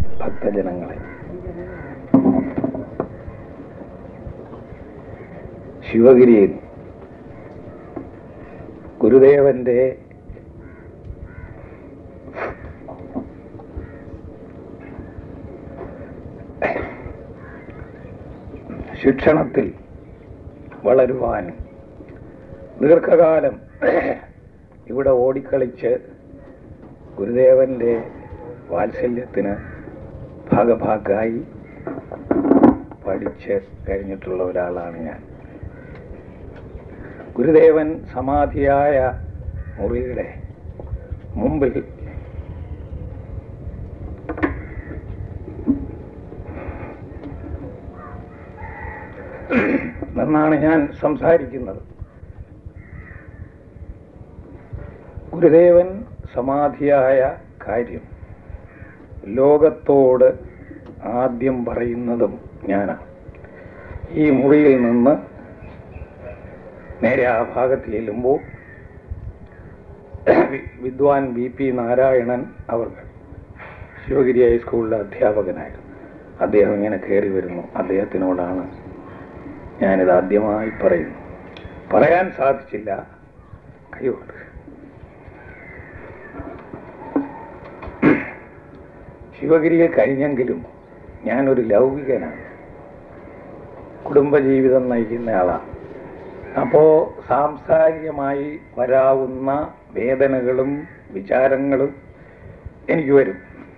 ഭക്തജനങ്ങളെ ശിവഗിരിയിൽ ഗുരുദേവന്റെ ശിക്ഷണത്തിൽ വളരുവാൻ ദീർഘകാലം ഇവിടെ ഓടിക്കളിച്ച് ഗുരുദേവന്റെ വാത്സല്യത്തിന് ഭാഗഭാഗായി പഠിച്ച് കഴിഞ്ഞിട്ടുള്ള ഒരാളാണ് ഞാൻ ഗുരുദേവൻ സമാധിയായ മുറിയുടെ മുമ്പിൽ നിന്നാണ് ഞാൻ സംസാരിക്കുന്നത് ഗുരുദേവൻ സമാധിയായ കാര്യം ലോകത്തോട് ആദ്യം പറയുന്നതും ഞാനാണ് ഈ മുറിയിൽ നിന്ന് നേരെ ആ ഭാഗത്ത് ചെല്ലുമ്പോൾ വി- വിദ്വാൻ വി പി നാരായണൻ അവർ ശിവഗിരി ഹൈസ്കൂളിലെ അധ്യാപകനായിരുന്നു അദ്ദേഹം ഇങ്ങനെ കയറി വരുന്നു അദ്ദേഹത്തിനോടാണ് ഞാനിത് ആദ്യമായി പറയുന്നു പറയാൻ സാധിച്ചില്ല കൈകൊണ്ട് ശിവഗിരിയിൽ കഴിഞ്ഞെങ്കിലും ഞാനൊരു ലൗകികനാണ് കുടുംബജീവിതം നയിക്കുന്ന ആളാണ് അപ്പോ സാംസാരികമായി വരാവുന്ന വേദനകളും വിചാരങ്ങളും എനിക്ക് വരും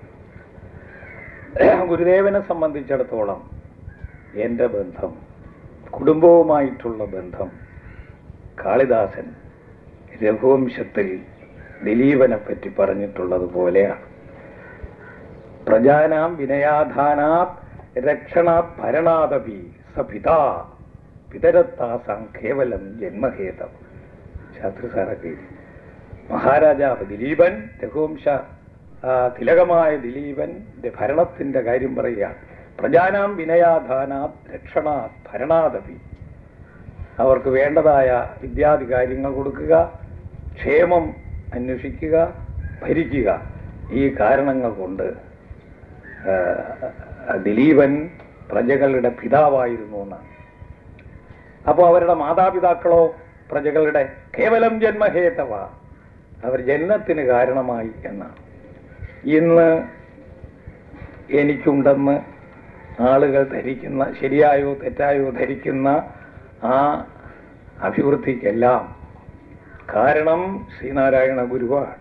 ഗുരുദേവനെ സംബന്ധിച്ചിടത്തോളം എൻ്റെ ബന്ധം കുടുംബവുമായിട്ടുള്ള ബന്ധം കാളിദാസൻ രഘുവംശത്തിൽ ദിലീപനെ പറ്റി പറഞ്ഞിട്ടുള്ളത് പോലെയാണ് പ്രജാനാം വിനയാധാനാത് രക്ഷണാത് ഭരണാദപി സപിതാ പിതരത്താസാം കേവലം ജന്മഹേതം ശാസ്ത്രി സാറൊക്കെ എഴുതി. മഹാരാജാവ് ദിലീപൻ രഘുവംശ ആ, തിലകമായ ദിലീപന്റെ ഭരണത്തിന്റെ കാര്യം പറയുകയാണ് പ്രജാനാം വിനയാധാനാത് രക്ഷണാത് ഭരണാദപി അവർക്ക് വേണ്ടതായ വിദ്യാദി കാര്യങ്ങൾ കൊടുക്കുക ക്ഷേമം അന്വേഷിക്കുക ഭരിക്കുക ഈ കാരണങ്ങൾ കൊണ്ട് ആ, ദിലീപൻ പ്രജകളുടെ പിതാവായിരുന്നു എന്നാണ് അപ്പോൾ അവരുടെ മാതാപിതാക്കളോ പ്രജകളുടെ കേവലം ജന്മഹേതവ അവർ ജന്മത്തിന് കാരണമായി എന്നാണ് ഇന്ന് എനിക്കുണ്ടെന്ന് ആളുകൾ ധരിക്കുന്ന ശരിയായോ തെറ്റായോ ധരിക്കുന്ന ആ അഭിവൃദ്ധിക്കെല്ലാം കാരണം ശ്രീനാരായണ ഗുരുവാണ്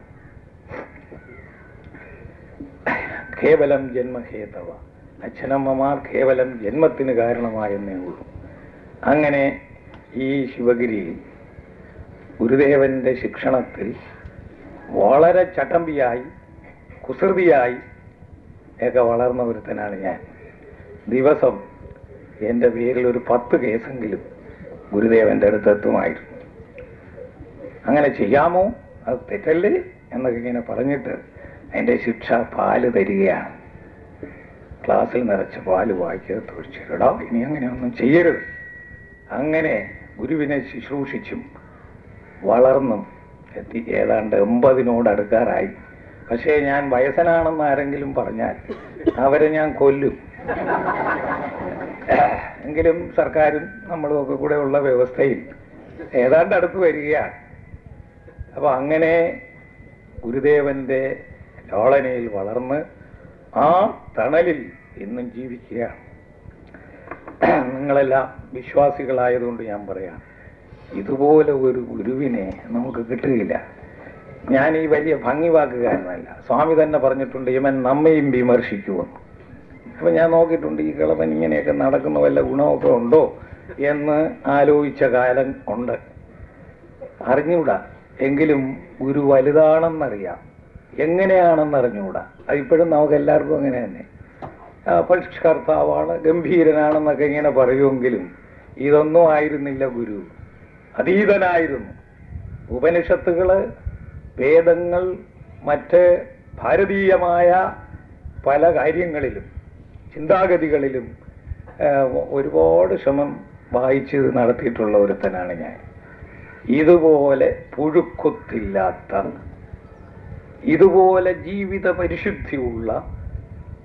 കേവലം ജന്മഹേതവ അച്ഛനമ്മമാർ കേവലം ജന്മത്തിന് കാരണമായെന്നേ ഉള്ളൂ അങ്ങനെ ഈ ശിവഗിരിയിൽ ഗുരുദേവന്റെ ശിക്ഷണത്തിൽ വളരെ ചട്ടമ്പിയായി കുസൃതിയായി ഒക്കെ വളർന്ന ഒരുത്തനാണ് ഞാൻ ദിവസം എൻ്റെ പേരിൽ ഒരു പത്ത് കേസെങ്കിലും ഗുരുദേവന്റെ അടുത്തെത്തുമായിരുന്നു അങ്ങനെ ചെയ്യാമോ അത് തെറ്റല്ലേ എന്നൊക്കെ ഇങ്ങനെ പറഞ്ഞിട്ട് അതിന്റെ ശിക്ഷ പാല് തരികയാണ് ക്ലാസ്സിൽ നിറച്ച പാല് വായിക്കകത്ത് ഒഴിച്ചിടാ ഇനി അങ്ങനെയൊന്നും ചെയ്യരുത് അങ്ങനെ ഗുരുവിനെ ശുശ്രൂഷിച്ചും വളർന്നും എത്തി ഏതാണ്ട് എൺപതിനോട് അടുക്കാറായി പക്ഷേ ഞാൻ വയസ്സനാണെന്ന് ആരെങ്കിലും പറഞ്ഞാൽ അവരെ ഞാൻ കൊല്ലും എങ്കിലും സർക്കാരും നമ്മളും ഒക്കെ കൂടെ ഉള്ള വ്യവസ്ഥയിൽ ഏതാണ്ട് അടുത്ത് വരികയാണ് അപ്പൊ അങ്ങനെ ഗുരുദേവന്റെ ലോളനയിൽ വളർന്ന് ആ തണലിൽ ഇന്നും ജീവിക്കുകയാണ് നിങ്ങളെല്ലാം വിശ്വാസികളായതുകൊണ്ട് ഞാൻ പറയാം ഇതുപോലെ ഒരു ഗുരുവിനെ നമുക്ക് കിട്ടുകയില്ല ഞാൻ ഈ വലിയ ഭംഗി വാക്കുകാരനല്ല സ്വാമി തന്നെ പറഞ്ഞിട്ടുണ്ട് ഇവൻ നമ്മയും വിമർശിക്കുമെന്ന് അപ്പൊ ഞാൻ നോക്കിയിട്ടുണ്ട് ഈ കിളവൻ ഇങ്ങനെയൊക്കെ നടക്കുന്ന വല്ല ഗുണമൊക്കെ ഉണ്ടോ എന്ന് ആലോചിച്ച കാലം ഉണ്ട് അറിഞ്ഞൂടാ എങ്കിലും ഗുരു വലുതാണെന്നറിയാം എങ്ങനെയാണെന്ന് അറിഞ്ഞുകൂടാ അതിപ്പോഴും നമുക്ക് എല്ലാവർക്കും അങ്ങനെ തന്നെ ആ, പരിഷ്കർത്താവാണ് ഗംഭീരനാണെന്നൊക്കെ ഇങ്ങനെ പറയുമെങ്കിലും ഇതൊന്നും ആയിരുന്നില്ല ഗുരു അതീതനായിരുന്നു ഉപനിഷത്തുകള് വേദങ്ങൾ മറ്റ് ഭാരതീയമായ പല കാര്യങ്ങളിലും ചിന്താഗതികളിലും ആ, ഒരുപാട് ശ്രമം വായിച്ച് നടത്തിയിട്ടുള്ള ഒരുത്തനാണ് ഞാൻ ഇതുപോലെ പുഴുക്കുത്തില്ലാത്ത ഇതുപോലെ ജീവിത പരിശുദ്ധിയുള്ള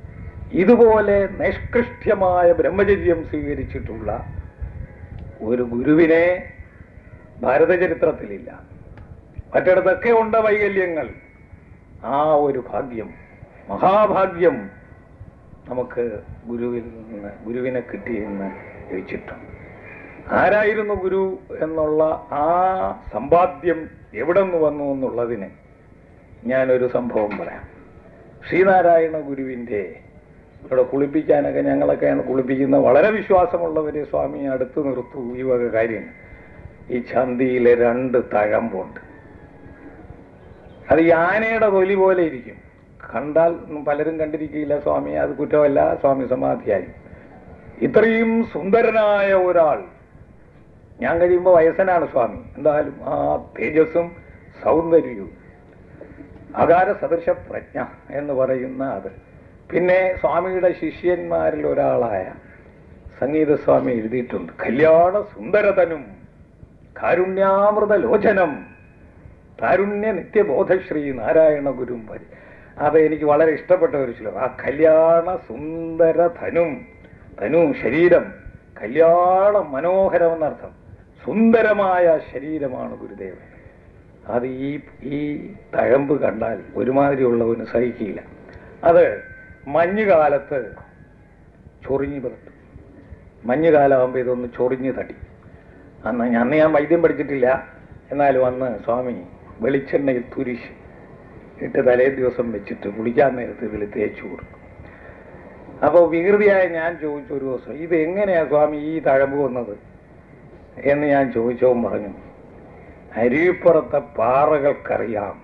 ഇതുപോലെ നിഷ്കൃഷ്ട്യമായ ബ്രഹ്മചര്യം സ്വീകരിച്ചിട്ടുള്ള ഒരു ഗുരുവിനെ ഭാരതചരിത്രത്തിലില്ല മറ്റിടത്തൊക്കെ ഉണ്ട് വൈകല്യങ്ങൾ ആ ഒരു ഭാഗ്യം മഹാഭാഗ്യം നമുക്ക് ഗുരുവിൽ നിന്ന് ഗുരുവിനെ കിട്ടിയെന്ന് ലഭിച്ചിട്ടുണ്ട് ആരായിരുന്നു ഗുരു എന്നുള്ള ആ സമ്പാദ്യം എവിടെ നിന്ന് വന്നു എന്നുള്ളതിന് ഞാനൊരു സംഭവം പറയാം ശ്രീനാരായണ ഗുരുവിൻ്റെ ഇവിടെ കുളിപ്പിക്കാനൊക്കെ ഞങ്ങളൊക്കെയാണ് കുളിപ്പിക്കുന്ന വളരെ വിശ്വാസമുള്ളവരെ സ്വാമി അടുത്ത് നിർത്തൂ ഈ വക കാര്യങ്ങൾ ഈ ചന്തിയിലെ രണ്ട് തഴമ്പുണ്ട് അത് ഈ ആനയുടെ തൊലി പോലെ ഇരിക്കും കണ്ടാൽ പലരും കണ്ടിരിക്കില്ല സ്വാമി അത് കുറ്റമല്ല സ്വാമി സമാധിയായി ഇത്രയും സുന്ദരനായ ഒരാൾ ഞാൻ കഴിയുമ്പോൾ വയസ്സനാണ് സ്വാമി എന്തായാലും ആ തേജസ്സും സൗന്ദര്യവും അകാര സദൃശ പ്രജ്ഞ എന്ന് പറയുന്ന അത് പിന്നെ സ്വാമിയുടെ ശിഷ്യന്മാരിൽ ഒരാളായ സംഗീതസ്വാമി എഴുതിയിട്ടുണ്ട് കല്യാണ സുന്ദരതനും കാരുണ്യാമൃത ലോചനം കാരുണ്യ നിത്യബോധശ്രീ നാരായണ ഗുരും വരി അത് എനിക്ക് വളരെ ഇഷ്ടപ്പെട്ട ഒരു ശ്ലോകം ആ കല്യാണ സുന്ദര ധനും ധനു ശരീരം കല്യാണ മനോഹരം എന്നർത്ഥം സുന്ദരമായ ശരീരമാണ് ഗുരുദേവൻ അത് ഈ ഈ തഴമ്പ് കണ്ടാൽ ഒരുമാതിരിയുള്ളവന് സഹിക്കില്ല അത് മഞ്ഞുകാലത്ത് ചൊറിഞ്ഞു പതട്ടും മഞ്ഞുകാലമാകുമ്പോൾ ഇതൊന്ന് ചൊറിഞ്ഞു തടി അന്ന് ഞാൻ- അന്ന് ഞാൻ വൈദ്യം പഠിച്ചിട്ടില്ല എന്നാലും അന്ന് സ്വാമി വെളിച്ചെണ്ണയിൽ തുരിശ് ഇട്ട് തലേ ദിവസം വെച്ചിട്ട് കുളിക്കാൻ നേരത്ത് ഇതിൽ തേച്ചു കൊടുക്കും അപ്പോൾ വികൃതിയായ ഞാൻ ചോദിച്ചു ഒരു ദിവസം ഇത് എങ്ങനെയാ സ്വാമി ഈ തഴമ്പ് വന്നത് എന്ന് ഞാൻ ചോദിച്ചവൻ പറഞ്ഞു അരുവിപ്പുറത്തെ പാറകൾക്കറിയാം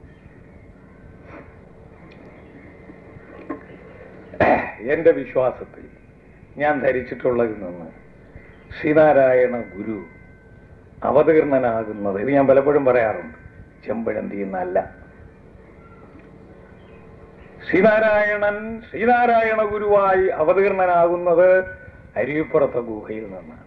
എന്റെ വിശ്വാസത്തിൽ ഞാൻ ധരിച്ചിട്ടുള്ളതിൽ നിന്ന് ശ്രീനാരായണ ഗുരു അവതീർണനാകുന്നത് ഇത് ഞാൻ പലപ്പോഴും പറയാറുണ്ട് ചെമ്പഴന്തി എന്നല്ല ശ്രീനാരായണൻ ശ്രീനാരായണ ഗുരുവായി അവതീർണനാകുന്നത് അരുവിപ്പുറത്തെ ഗുഹയിൽ നിന്നാണ്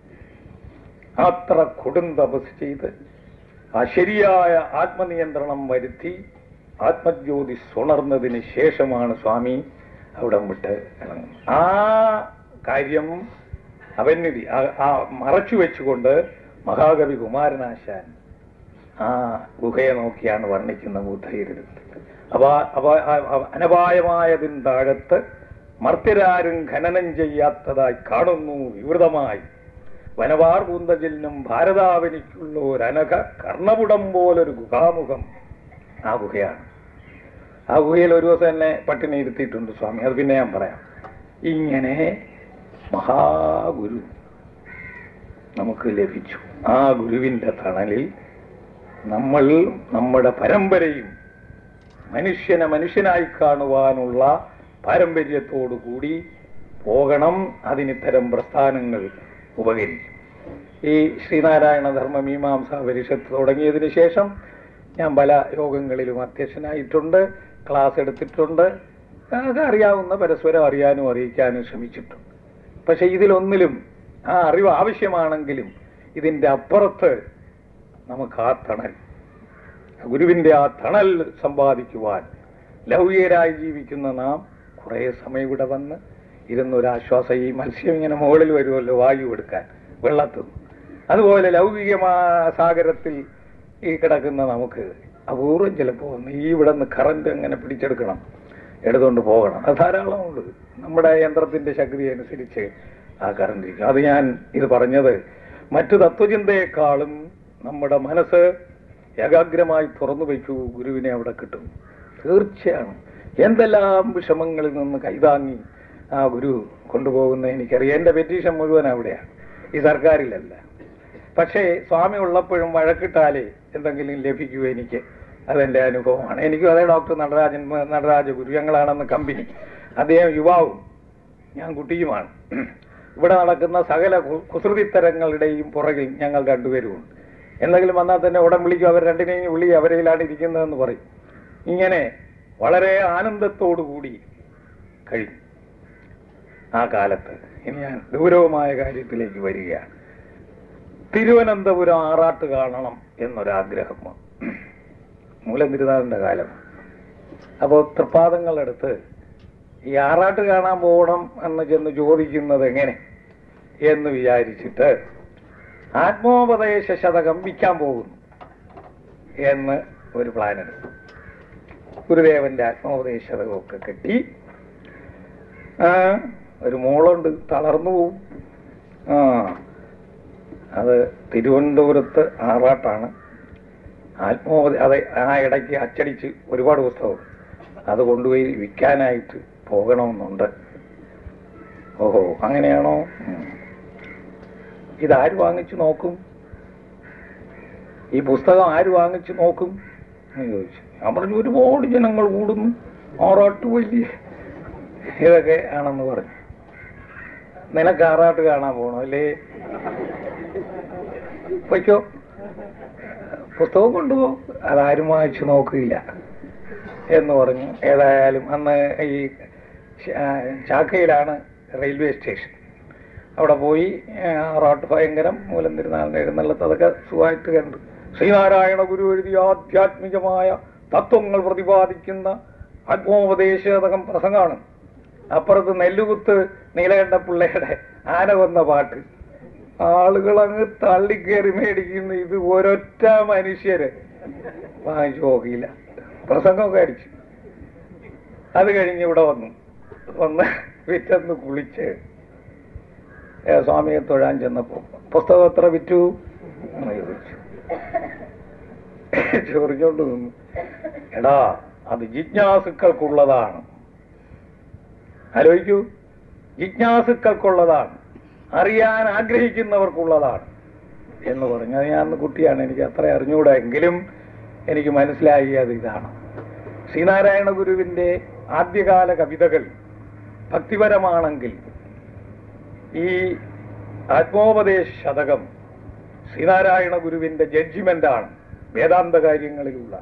അത്ര കൊടും തപസ് ചെയ്ത് ആ ശരിയായ ആത്മനിയന്ത്രണം വരുത്തി ആത്മജ്യോതി സുണർന്നതിന് ശേഷമാണ് സ്വാമി അവിടെ വിട്ട് ഇറങ്ങുന്നത് ആ കാര്യം അവന്യതി ആ- ആ മറച്ചു വെച്ചുകൊണ്ട് മഹാകവി കുമാരനാശാൻ ആ ഗുഹയെ നോക്കിയാണ് വർണ്ണിക്കുന്ന ബുദ്ധയിരുന്നത് അപാ അപാ ആ- ആ- അനപായമായതിൻ താഴത്ത് മർത്യരാരും ഖനനം ചെയ്യാത്തതായി കാണുന്നു വിവൃതമായി വനവാർ പൂന്തജിലിനും ഭാരതാവനിക്കുള്ള ഒരു അനഘ കർണപുടം പോലൊരു ഗുഹാമുഖം ആ ഗുഹയാണ് ആ ഗുഹയിൽ ഒരു ദിവസം എന്നെ പട്ടിണി ഇരുത്തിയിട്ടുണ്ട് സ്വാമി അത് പിന്നെ ഞാൻ പറയാം ഇങ്ങനെ മഹാഗുരു നമുക്ക് ലഭിച്ചു ആ ഗുരുവിന്റെ തണലിൽ നമ്മൾ നമ്മുടെ പരമ്പരയും മനുഷ്യനെ മനുഷ്യനായി കാണുവാനുള്ള പാരമ്പര്യത്തോടു കൂടി പോകണം അതിനിത്തരം പ്രസ്ഥാനങ്ങൾ ഉപകരിക്കും ഈ ശ്രീനാരായണ ധർമ്മ മീമാംസ പരിഷത്ത് തുടങ്ങിയതിന് ശേഷം ഞാൻ പല യോഗങ്ങളിലും അധ്യക്ഷനായിട്ടുണ്ട് ക്ലാസ് എടുത്തിട്ടുണ്ട് അതൊക്കെ അറിയാവുന്ന പരസ്പരം അറിയാനും അറിയിക്കാനും ശ്രമിച്ചിട്ടുണ്ട് പക്ഷെ ഇതിലൊന്നിലും ആ അറിവ് ആവശ്യമാണെങ്കിലും ഇതിന്റെ അപ്പുറത്ത് നമുക്ക് ആ തണൽ ഗുരുവിന്റെ ആ തണൽ സമ്പാദിക്കുവാൻ ലൗകികരായി ജീവിക്കുന്ന നാം കുറേ സമയം ഇവിടെ വന്ന് ഇരുന്നൊരാശ്വാസം ഈ മത്സ്യം ഇങ്ങനെ മുകളിൽ വരുമല്ലോ വായു എടുക്കാൻ വെള്ളത്തിൽ നിന്ന്. അതുപോലെ ലൗകികമാ സാഗരത്തിൽ ഈ കിടക്കുന്ന നമുക്ക് അപൂർവം ചിലപ്പോൾ ഒന്ന് ഈ ഇവിടെ നിന്ന് കറണ്ട് അങ്ങനെ പിടിച്ചെടുക്കണം എടുത്തുകൊണ്ട് പോകണം അത് ധാരാളമുണ്ട് നമ്മുടെ യന്ത്രത്തിന്റെ ശക്തി അനുസരിച്ച് ആ കറണ്ട് ഇരിക്കും അത് ഞാൻ ഇത് പറഞ്ഞത് മറ്റു തത്വചിന്തയെക്കാളും നമ്മുടെ മനസ്സ് ഏകാഗ്രമായി തുറന്നു വയ്ക്കൂ ഗുരുവിനെ അവിടെ കിട്ടും തീർച്ചയാണ് എന്തെല്ലാം വിഷമങ്ങളിൽ നിന്ന് കൈതാങ്ങി ആ ഗുരു കൊണ്ടുപോകുന്ന എനിക്കറിയാം എന്റെ പെറ്റീഷൻ മുഴുവൻ അവിടെയാണ് ഈ സർക്കാരിലല്ല പക്ഷേ സ്വാമി ഉള്ളപ്പോഴും വഴക്കിട്ടാലേ എന്തെങ്കിലും ലഭിക്കൂ എനിക്ക് അതെന്റെ അനുഭവമാണ് എനിക്കും അതേ ഡോക്ടർ നടരാജൻ നടരാജ ഗുരു ഞങ്ങളാണെന്ന് കമ്പനി അദ്ദേഹം യുവാവും ഞാൻ കുട്ടിയുമാണ് ഇവിടെ നടക്കുന്ന സകല കു- കുസൃതിത്തരങ്ങളുടെയും പുറകിൽ ഞങ്ങൾ രണ്ടുപേരുമുണ്ട് എന്തെങ്കിലും വന്നാൽ തന്നെ ഉടൻ വിളിക്കും അവർ രണ്ടിനെയും വിളി അവരയിലാണ് ഇരിക്കുന്നതെന്ന് പറയും ഇങ്ങനെ വളരെ ആനന്ദത്തോടു കൂടി കഴിഞ്ഞു ആ കാലത്ത് ഇനി ഞാൻ ഗൗരവമായ കാര്യത്തിലേക്ക് വരികയാണ് തിരുവനന്തപുരം ആറാട്ട് കാണണം എന്നൊരാഗ്രഹം വന്നു. മൂലം തിരുനാളിന്റെ കാലം അപ്പോൾ തൃപ്പാദങ്ങളെടുത്ത് ഈ ആറാട്ട് കാണാൻ പോകണം എന്ന് ചെന്ന് ചോദിക്കുന്നത് എങ്ങനെ എന്ന് വിചാരിച്ചിട്ട് ആത്മോപദേശ ശതകം വിൽക്കാൻ പോകുന്നു എന്ന് ഒരു പ്ലാൻ എടുത്തു ഗുരുദേവന്റെ ആത്മോപദേശ ശതകമൊക്കെ കെട്ടി ആ, ഒരു മോളുണ്ട് തളർന്നു പോവും ആ അത് തിരുവനന്തപുരത്ത് ആറാട്ടാണ് ആത്മോപദ അതെ ആ ഇടയ്ക്ക് അച്ചടിച്ച് ഒരുപാട് പുസ്തകം അത് കൊണ്ടുപോയി വിൽക്കാനായിട്ട് പോകണമെന്നുണ്ട് ഓഹോ അങ്ങനെയാണോ ഉം. ഇതാര് വാങ്ങിച്ചു നോക്കും ഈ പുസ്തകം ആര് വാങ്ങിച്ചു നോക്കും എന്ന് ചോദിച്ചു ഞാൻ പറഞ്ഞു ഒരുപാട് ജനങ്ങൾ കൂടുന്നു ആറാട്ട് വലിയ ഇതൊക്കെ ആണെന്ന് പറഞ്ഞു നിനക്ക് ആറാട്ട് കാണാൻ പോകണം അല്ലേ പൊയ്ക്കോ പുസ്തകം കൊണ്ടുപോകും അതാരും വായിച്ചു നോക്കില്ല എന്ന് പറഞ്ഞു ഏതായാലും അന്ന് ഈ ച- ആ, ചാക്കയിലാണ് റെയിൽവേ സ്റ്റേഷൻ അവിടെ പോയി ആ, ആറാട്ട് ഭയങ്കരം മൂലം തിരുനാളിന്റെ എഴുന്നള്ളത്ത് അതൊക്കെ സുഖമായിട്ട് കണ്ടു ശ്രീനാരായണ ഗുരു എഴുതിയ ആധ്യാത്മികമായ തത്വങ്ങൾ പ്രതിപാദിക്കുന്ന ആത്മോപദേശതകം പ്രസംഗമാണ് അപ്പുറത്ത് നെല്ലുകുത്ത് നീലകണ്ഠ പിള്ളയുടെ ആന കൊന്ന പാട്ട് ആളുകൾ അങ്ങ് തള്ളിക്കേറി മേടിക്കുന്ന ഇത് ഒരൊറ്റ മനുഷ്യര് വാങ്ങിച്ചു നോക്കിയില്ല പ്രസംഗമൊക്കെ അടിച്ചു അത് കഴിഞ്ഞ് ഇവിടെ വന്നു വന്ന് വിറ്റന്ന് കുളിച്ച് ഏ, സ്വാമിയെ തൊഴാൻ ചെന്നപ്പോ പുസ്തകം എത്ര വിറ്റു എന്ന് ചോദിച്ചു ചൊറിഞ്ഞോണ്ട് നിന്നു എടാ അത് ജിജ്ഞാസുക്കൾക്കുള്ളതാണ് ആലോചിക്കൂ ജിജ്ഞാസുക്കൾക്കുള്ളതാണ് അറിയാൻ ആഗ്രഹിക്കുന്നവർക്കുള്ളതാണ് എന്ന് പറഞ്ഞു അത് ഞാൻ അന്ന് കുട്ടിയാണ് എനിക്ക് അത്ര അറിഞ്ഞുകൂടാ എങ്കിലും എനിക്ക് മനസ്സിലായി അത് ഇതാണ് ശ്രീനാരായണ ഗുരുവിന്റെ ആദ്യകാല കവിതകൾ ഭക്തിപരമാണെങ്കിൽ ഈ ആത്മോപദേശ ശതകം ശ്രീനാരായണ ഗുരുവിന്റെ ജഡ്ജിമെന്റാണ് വേദാന്ത കാര്യങ്ങളിലുള്ള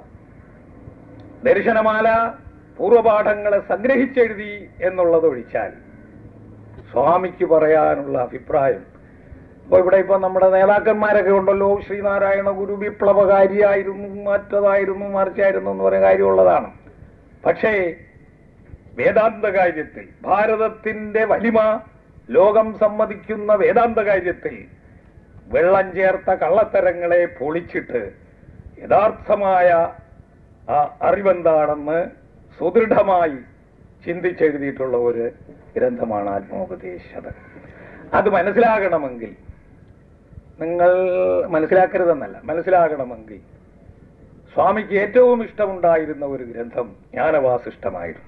ദർശനമാല പൂർവപാഠങ്ങളെ സംഗ്രഹിച്ചെഴുതി എന്നുള്ളത് ഒഴിച്ചാൽ സ്വാമിക്ക് പറയാനുള്ള അഭിപ്രായം ഇപ്പൊ ഇവിടെ ഇപ്പൊ നമ്മുടെ നേതാക്കന്മാരൊക്കെ ഉണ്ടല്ലോ ശ്രീനാരായണ ഗുരു വിപ്ലവകാരിയായിരുന്നു മറ്റതായിരുന്നു മറിച്ചായിരുന്നു എന്ന് പറയുന്ന കാര്യമുള്ളതാണ് പക്ഷേ വേദാന്ത കാര്യത്തിൽ ഭാരതത്തിന്റെ വലിമ ലോകം സമ്മതിക്കുന്ന വേദാന്ത കാര്യത്തിൽ വെള്ളം ചേർത്ത കള്ളത്തരങ്ങളെ പൊളിച്ചിട്ട് യഥാർത്ഥമായ ആ അറിവെന്താണെന്ന് സുദൃഢമായി ചിന്തിച്ചെഴുതിയിട്ടുള്ള ഒരു ഗ്രന്ഥമാണ് ആത്മോപദേശത അത് മനസ്സിലാകണമെങ്കിൽ നിങ്ങൾ മനസ്സിലാക്കരുതെന്നല്ല മനസ്സിലാകണമെങ്കിൽ സ്വാമിക്ക് ഏറ്റവും ഇഷ്ടമുണ്ടായിരുന്ന ഒരു ഗ്രന്ഥം ജ്ഞാനവാസിഷ്ടമായിരുന്നു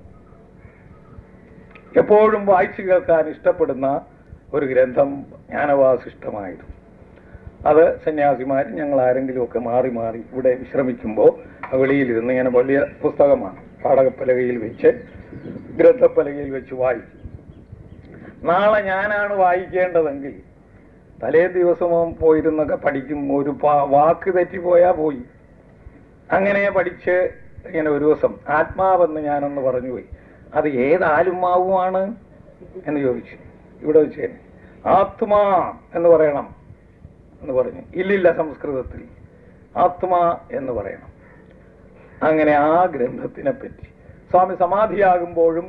എപ്പോഴും വായിച്ചു കേൾക്കാൻ ഇഷ്ടപ്പെടുന്ന ഒരു ഗ്രന്ഥം ജ്ഞാനവാസിഷ്ടമായിരുന്നു അത് സന്യാസിമാർ ഞങ്ങൾ ആരെങ്കിലും ഒക്കെ മാറി മാറി ഇവിടെ വിശ്രമിക്കുമ്പോൾ വെളിയിലിരുന്ന് ഇങ്ങനെ വലിയ പുസ്തകമാണ് പാടകപ്പലകയിൽ വെച്ച് ഗ്രന്ഥപ്പലകയിൽ വെച്ച് വായിക്കും നാളെ ഞാനാണ് വായിക്കേണ്ടതെങ്കിൽ തലേ ദിവസവും പോയിരുന്നൊക്കെ പഠിക്കും ഒരു പാ- വാക്ക് തെറ്റിപ്പോയാ പോയി അങ്ങനെ പഠിച്ച് ഇങ്ങനെ ഒരു ദിവസം ആത്മാവെന്ന് ഞാനൊന്ന് പറഞ്ഞുപോയി അത് ഏത് ആലുമാവുമാണ് എന്ന് ചോദിച്ചു ഇവിടെ വെച്ച് തന്നെ ആത്മാ എന്ന് പറയണം എന്ന് പറഞ്ഞു ഇല്ലില്ല സംസ്കൃതത്തിൽ ആത്മാ എന്ന് പറയണം അങ്ങനെ ആ ഗ്രന്ഥത്തിനെ പറ്റി സ്വാമി സമാധിയാകുമ്പോഴും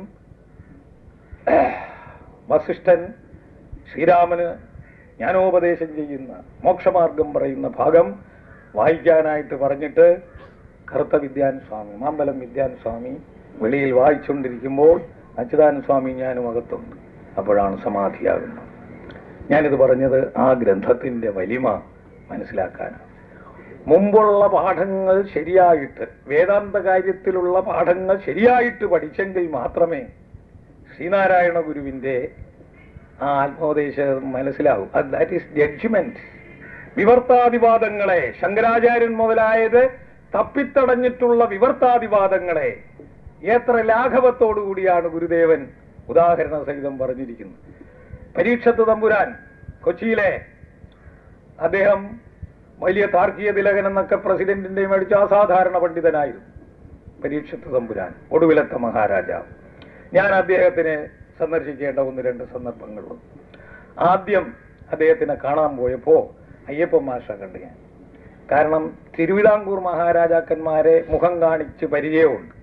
വസിഷ്ഠൻ ശ്രീരാമന് ജ്ഞാനോപദേശം ചെയ്യുന്ന മോക്ഷമാർഗം പറയുന്ന ഭാഗം വായിക്കാനായിട്ട് പറഞ്ഞിട്ട് കറുത്ത വിദ്യാൻ സ്വാമി മാമ്പലം വിദ്യാൻ സ്വാമി വെളിയിൽ വായിച്ചുകൊണ്ടിരിക്കുമ്പോൾ അച്യുതാനന്ദ സ്വാമി ഞാനും അകത്തുണ്ട് അപ്പോഴാണ് സമാധിയാകുന്നത് ഞാനിത് പറഞ്ഞത് ആ ഗ്രന്ഥത്തിന്റെ വലിമ മനസ്സിലാക്കാനാണ് മുമ്പുള്ള പാഠങ്ങൾ ശരിയായിട്ട് വേദാന്ത കാര്യത്തിലുള്ള പാഠങ്ങൾ ശരിയായിട്ട് പഠിച്ചെങ്കിൽ മാത്രമേ ശ്രീനാരായണ ഗുരുവിന്റെ ആ ആത്മോപദേശം മനസ്സിലാവും ദാറ്റ് ഈസ് ജഡ്ജ്മെന്റ് വിവർത്താതിവാദങ്ങളെ ശങ്കരാചാര്യൻ മുതലായത് തപ്പിത്തടഞ്ഞിട്ടുള്ള വിവർത്താതിവാദങ്ങളെ എത്ര ലാഘവത്തോടു കൂടിയാണ് ഗുരുദേവൻ ഉദാഹരണ സഹിതം പറഞ്ഞിരിക്കുന്നത് പരീക്ഷത്ത് തമ്പുരാൻ കൊച്ചിയിലെ അദ്ദേഹം വലിയ താർക്കിക തിലകൻ എന്നൊക്കെ പ്രസിഡന്റിന്റെയും അടിച്ച അസാധാരണ പണ്ഡിതനായിരുന്നു പരീക്ഷത്ത് തമ്പുരാൻ ഒടുവിലത്തെ മഹാരാജാവ് ഞാൻ അദ്ദേഹത്തിനെ സന്ദർശിക്കേണ്ട ഒന്ന് രണ്ട് സന്ദർഭങ്ങളുണ്ട് ആദ്യം അദ്ദേഹത്തിനെ കാണാൻ പോയപ്പോ അയ്യപ്പൻ മാഷ കണ്ടു ഞാൻ കാരണം തിരുവിതാംകൂർ മഹാരാജാക്കന്മാരെ മുഖം കാണിച്ച് പരിചയമുണ്ട്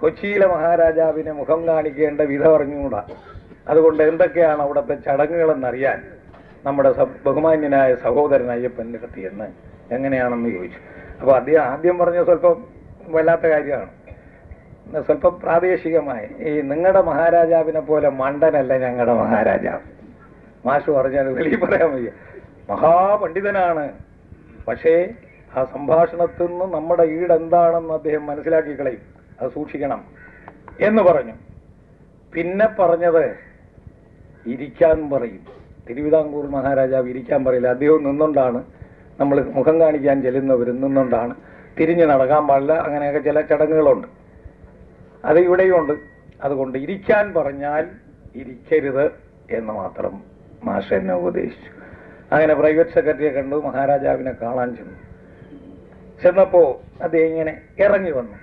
കൊച്ചിയിലെ മഹാരാജാവിനെ മുഖം കാണിക്കേണ്ട വിധ പറഞ്ഞുകൂടാ അതുകൊണ്ട് എന്തൊക്കെയാണ് അവിടുത്തെ ചടങ്ങുകളെന്നറിയാൻ നമ്മുടെ സ- ബഹുമാന്യനായ സഹോദരൻ അയ്യപ്പൻ്റെ അടുത്ത് എന്ന് എങ്ങനെയാണെന്ന് ചോദിച്ചു അപ്പോൾ അദ്ദേഹം ആദ്യം പറഞ്ഞ സ്വല്പം വല്ലാത്ത കാര്യമാണ് എന്നാ സ്വല്പം പ്രാദേശികമായി ഈ നിങ്ങളുടെ മഹാരാജാവിനെ പോലെ മണ്ടനല്ല ഞങ്ങളുടെ മഹാരാജാവ് മാഷ് പറഞ്ഞാൽ വെളിയിൽ പറയാൻ വയ്യ മഹാപണ്ഡിതനാണ് പക്ഷേ ആ സംഭാഷണത്തിൽ നിന്ന് നമ്മുടെ ഈടെന്താണെന്ന് അദ്ദേഹം മനസ്സിലാക്കി കളയും അത് സൂക്ഷിക്കണം എന്ന് പറഞ്ഞു പിന്നെ പറഞ്ഞത് ഇരിക്കാൻ പറയും തിരുവിതാംകൂർ മഹാരാജാവ് ഇരിക്കാൻ പറയില്ല അദ്ദേഹം നിന്നുകൊണ്ടാണ് നമ്മൾ മുഖം കാണിക്കാൻ ചെല്ലുന്നവർ നിന്നുകൊണ്ടാണ് തിരിഞ്ഞ് നടക്കാൻ പാടില്ല അങ്ങനെയൊക്കെ ചില ചടങ്ങുകളുണ്ട് അത് ഇവിടെയും ഉണ്ട് അതുകൊണ്ട് ഇരിക്കാൻ പറഞ്ഞാൽ ഇരിക്കരുത് എന്ന് മാത്രം മാഷ എന്നെ ഉപദേശിച്ചു അങ്ങനെ പ്രൈവറ്റ് സെക്രട്ടറിയെ കണ്ടു മഹാരാജാവിനെ കാണാൻ ചെന്നു ചെന്നപ്പോ അദ്ദേഹം ഇങ്ങനെ ഇറങ്ങി വന്നു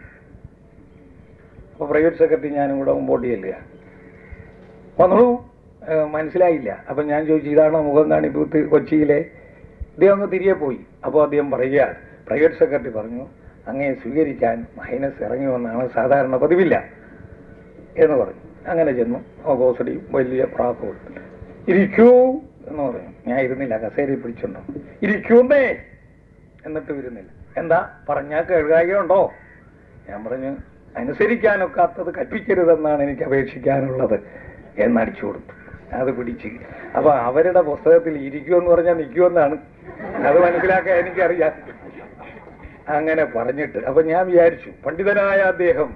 അപ്പൊ പ്രൈവറ്റ് സെക്രട്ടറി ഞാനും കൂടെ മുമ്പോട്ട് ചെല്ലുക വന്നോളൂ ഏഹ് മനസ്സിലായില്ല അപ്പൊ ഞാൻ ചോദിച്ചു ഇതാണോ മുഖം കാണിപ്പൂത്ത് കൊച്ചിയിലെ ഇദ്ദേഹം അങ്ങ് തിരികെ പോയി അപ്പോൾ അദ്ദേഹം പറയുക പ്രൈവറ്റ് സെക്രട്ടറി പറഞ്ഞു അങ്ങേ സ്വീകരിക്കാൻ മൈനസ് ഇറങ്ങി വന്നാണ് സാധാരണ പതിവില്ല എന്ന് പറഞ്ഞു അങ്ങനെ ചെന്നു ഓപ്പോസിറ്റി വലിയ പ്രാക്കോൾ ഇരിക്കൂ എന്ന് പറഞ്ഞു ഞാൻ ഇരുന്നില്ല കസേരയിൽ പിടിച്ചുണ്ടോ ഇരിക്കൂന്നേ എന്നിട്ട് വരുന്നില്ല എന്താ പറഞ്ഞാൽ കേൾക്കായുണ്ടോ ഞാൻ പറഞ്ഞു അനുസരിക്കാനൊക്കാത്തത് കൽപ്പിക്കരുതെന്നാണ് എനിക്ക് അപേക്ഷിക്കാനുള്ളത് എന്നടിച്ചു കൊടുത്തു അത് പിടിച്ച് അപ്പൊ അവരുടെ പുസ്തകത്തിൽ ഇരിക്കുമെന്ന് പറഞ്ഞാൽ നിൽക്കുമെന്നാണ് അത് മനസ്സിലാക്കാൻ എനിക്കറിയാം അങ്ങനെ പറഞ്ഞിട്ട് അപ്പൊ ഞാൻ വിചാരിച്ചു പണ്ഡിതനായ അദ്ദേഹം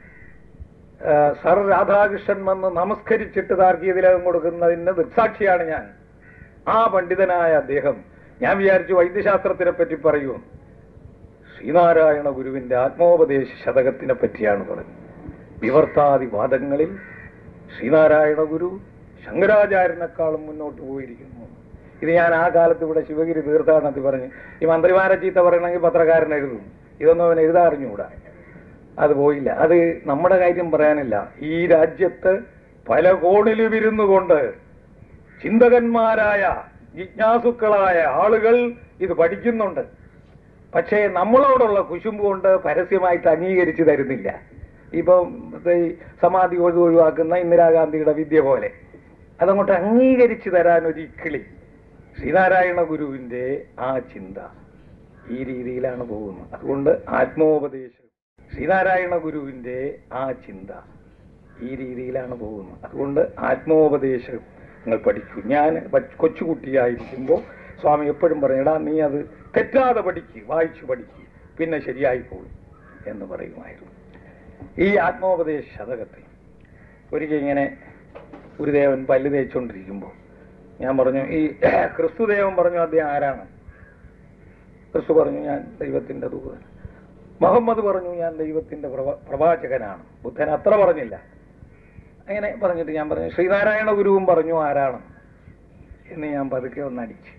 ആ, സർ രാധാകൃഷ്ണൻ വന്ന് നമസ്കരിച്ചിട്ട് താർക്കീയതിലകം കൊടുക്കുന്നതിന് ദൃക്സാക്ഷിയാണ് ഞാൻ ആ പണ്ഡിതനായ അദ്ദേഹം ഞാൻ വിചാരിച്ചു വൈദ്യശാസ്ത്രത്തിനെ പറ്റി പറയൂ ശ്രീനാരായണ ഗുരുവിന്റെ ആത്മോപദേശ ശതകത്തിനെ പറ്റിയാണ് പറഞ്ഞത് വിവർത്താദി വാദങ്ങളിൽ ശ്രീനാരായണ ഗുരു ശങ്കരാചാര്യനേക്കാളും മുന്നോട്ട് പോയിരിക്കുന്നു ഇത് ഞാൻ ആ കാലത്ത് ഇവിടെ ശിവഗിരി തീർത്ഥാടനത്തിൽ പറഞ്ഞു ഈ മന്ത്രിമാരെ ചീത്ത പറയണമെങ്കിൽ പത്രക്കാരൻ എഴുതും ഇതൊന്നും അവൻ എഴുതാ അറിഞ്ഞുകൂടാ അത് പോയില്ല അത് നമ്മുടെ കാര്യം പറയാനില്ല ഈ രാജ്യത്ത് പല കോണിലും ഇരുന്നു കൊണ്ട് ചിന്തകന്മാരായ ജിജ്ഞാസുക്കളായ ആളുകൾ ഇത് പഠിക്കുന്നുണ്ട് പക്ഷേ നമ്മളോടുള്ള കുശുമ്പ് കൊണ്ട് പരസ്യമായിട്ട് അംഗീകരിച്ചു തരുന്നില്ല ഇപ്പം ഇത് ഈ സമാധി ഒഴി ഒഴിവാക്കുന്ന ഇന്ദിരാഗാന്ധിയുടെ വിദ്യ പോലെ അതങ്ങോട്ട് അംഗീകരിച്ചു തരാൻ ഒരു ഇക്കിളി ശ്രീനാരായണ ഗുരുവിന്റെ ആ ചിന്ത ഈ രീതിയിലാണ് പോകുന്നത് അതുകൊണ്ട് ആത്മോപദേശം ശ്രീനാരായണ ഗുരുവിന്റെ ആ ചിന്ത ഈ രീതിയിലാണ് പോകുന്നത് അതുകൊണ്ട് ആത്മോപദേശം നിങ്ങൾ പഠിക്കൂ ഞാൻ പ- കൊച്ചുകുട്ടിയായിരിക്കുമ്പോൾ സ്വാമി എപ്പോഴും പറഞ്ഞു എടാ നീ അത് തെറ്റാതെ പഠിക്ക് വായിച്ചു പഠിക്ക് പിന്നെ ശരിയായി പോകും എന്ന് പറയുമായിരുന്നു ഈ ആത്മോപദേശ ശതകത്തിൽ ഒരിക്കൽ ഇങ്ങനെ ഗുരുദേവൻ പല്ല് തേച്ചുകൊണ്ടിരിക്കുമ്പോൾ ഞാൻ പറഞ്ഞു ഈ ക്രിസ്തുദേവൻ പറഞ്ഞു അദ്ദേഹം ആരാണ് ക്രിസ്തു പറഞ്ഞു ഞാൻ ദൈവത്തിന്റെ ദൂതൻ മുഹമ്മദ് പറഞ്ഞു ഞാൻ ദൈവത്തിന്റെ പ്രവ- പ്രവാചകനാണ് ബുദ്ധൻ അത്ര പറഞ്ഞില്ല അങ്ങനെ പറഞ്ഞിട്ട് ഞാൻ പറഞ്ഞു ശ്രീനാരായണ ഗുരുവും പറഞ്ഞു ആരാണ് എന്ന് ഞാൻ പതുക്കെ ഒന്നടിച്ച്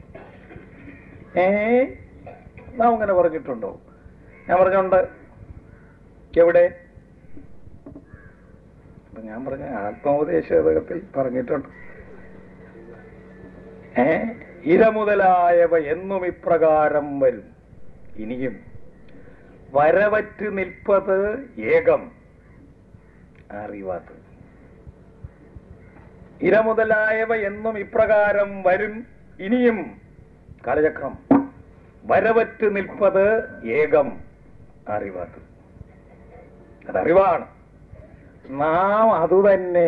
ഏ നാം അങ്ങനെ പറഞ്ഞിട്ടുണ്ടോ ഞാൻ പറഞ്ഞുണ്ട് എവിടെ അപ്പൊ ഞാൻ പറഞ്ഞ ആത്മോപദേശത്തിൽ പറഞ്ഞിട്ടുണ്ട് ഏ ഇര മുതലായവ എന്നും ഇപ്രകാരം വരും ഇനിയും വരവറ്റ് നിൽപ്പത് ഏകം അറിവാത്തത് ഇര മുതലായവ എന്നും ഇപ്രകാരം വരും ഇനിയും കാലചക്രം വരവറ്റ് നിൽപ്പത് ഏകം അറിവാത്തത് അതറിവാണ് നാം അതുതന്നെ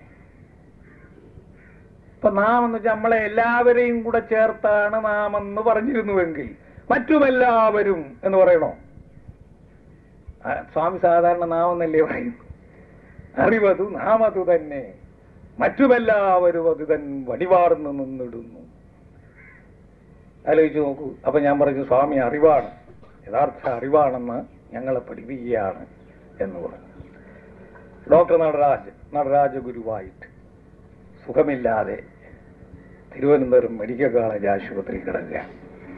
ഇപ്പൊ നാം എന്ന് വെച്ചാൽ നമ്മളെ എല്ലാവരെയും കൂടെ ചേർത്താണ് നാം എന്ന് പറഞ്ഞിരുന്നുവെങ്കിൽ മറ്റുമെല്ലാവരും എന്ന് പറയണോ ആ, സ്വാമി സാധാരണ നാം എന്നല്ലേ പറയുന്നു അറിവതു നാം അത് തന്നെ മറ്റുമെല്ലാവരും അത് തൻ വടിവാർന്ന് നിന്നിടുന്നു ആലോചിച്ച് നോക്കൂ അപ്പൊ ഞാൻ പറഞ്ഞു സ്വാമി അറിവാണ് യഥാർത്ഥ അറിവാണെന്ന് ഞങ്ങളെ പഠിപ്പിക്കുകയാണ് എന്ന് പറഞ്ഞു ഡോക്ടർ നടരാജ് നടരാജ ഗുരുവായിട്ട് സുഖമില്ലാതെ തിരുവനന്തപുരം മെഡിക്കൽ കോളേജ് ആശുപത്രി കിടക്കുകയാണ്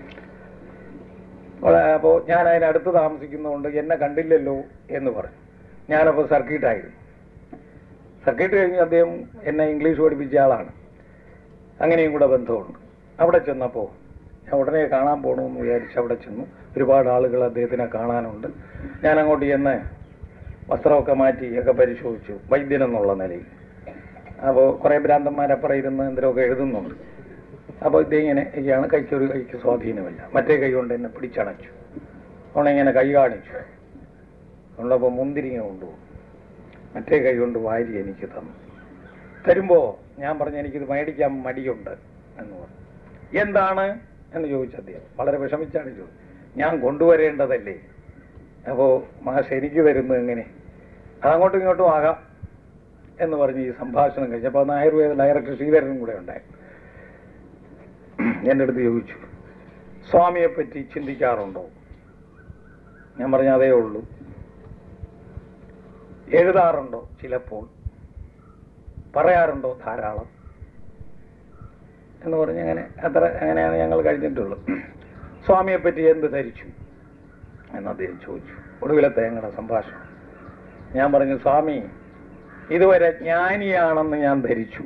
അപ്പോൾ ഞാൻ അതിനടുത്ത് താമസിക്കുന്നതുകൊണ്ട് എന്നെ കണ്ടില്ലല്ലോ എന്ന് പറഞ്ഞു ഞാനപ്പോൾ സർക്കിട്ടായിരുന്നു സർക്കിട്ട് കഴിഞ്ഞ് അദ്ദേഹം എന്നെ ഇംഗ്ലീഷ് പഠിപ്പിച്ച ആളാണ് അങ്ങനെയും കൂടെ ബന്ധമുണ്ട് അവിടെ ചെന്നപ്പോൾ ഞാൻ ഉടനെ കാണാൻ പോകണമെന്ന് വിചാരിച്ച് അവിടെ ചെന്നു ഒരുപാട് ആളുകൾ അദ്ദേഹത്തിനെ കാണാനുണ്ട് ഞാൻ അങ്ങോട്ട് ചെന്ന് വസ്ത്രമൊക്കെ മാറ്റി ഒക്കെ പരിശോധിച്ചു വൈദ്യൻ എന്നുള്ള നിലയിൽ അപ്പോൾ കുറേ ഭ്രാന്തന്മാരപ്പുറം ഇരുന്ന് എന്തെങ്കിലുമൊക്കെ എഴുതുന്നുണ്ട് അപ്പോൾ ഇതിങ്ങനെ ഇയാണ് കൈക്ക് ഒരു കൈക്ക് സ്വാധീനമില്ല മറ്റേ കൈ കൊണ്ട് എന്നെ പിടിച്ചണച്ചു അവളിങ്ങനെ കൈ കാണിച്ചു ഉള്ളപ്പോൾ മുന്തിരിങ്ങ കൊണ്ടുപോകും മറ്റേ കൈ കൊണ്ട് വാരി എനിക്ക് തന്നു തരുമ്പോ ഞാൻ പറഞ്ഞു എനിക്കിത് മേടിക്കാൻ മടിയുണ്ട് എന്ന് പറഞ്ഞു എന്താണ് എന്ന് ചോദിച്ചു അദ്ദേഹം വളരെ വിഷമിച്ചാണ് ചോദിച്ചത് ഞാൻ കൊണ്ടുവരേണ്ടതല്ലേ അപ്പോ മാഷ് എനിക്ക് തരുന്നത് എങ്ങനെ അതങ്ങോട്ടും ഇങ്ങോട്ടും ആകാം എന്ന് പറഞ്ഞ് ഈ സംഭാഷണം കഴിഞ്ഞപ്പോൾ അന്ന് ആയുർവേദ ഡയറക്ടർ ശ്രീധരനും കൂടെ ഉണ്ടായി എൻ്റെ അടുത്ത് ചോദിച്ചു സ്വാമിയെ പറ്റി ചിന്തിക്കാറുണ്ടോ ഞാൻ പറഞ്ഞ അതേ ഉള്ളൂ എഴുതാറുണ്ടോ ചിലപ്പോൾ പറയാറുണ്ടോ ധാരാളം എന്ന് പറഞ്ഞ് അങ്ങനെ അത്ര അങ്ങനെയാണ് ഞങ്ങൾ കഴിഞ്ഞിട്ടുള്ളൂ സ്വാമിയെ പറ്റി എന്ത് ധരിച്ചു എന്ന് അദ്ദേഹം ചോദിച്ചു ഒടുവിലത്തെ ഞങ്ങളുടെ സംഭാഷണം ഞാൻ പറഞ്ഞു സ്വാമി ഇതുവരെ ജ്ഞാനിയാണെന്ന് ഞാൻ ധരിച്ചു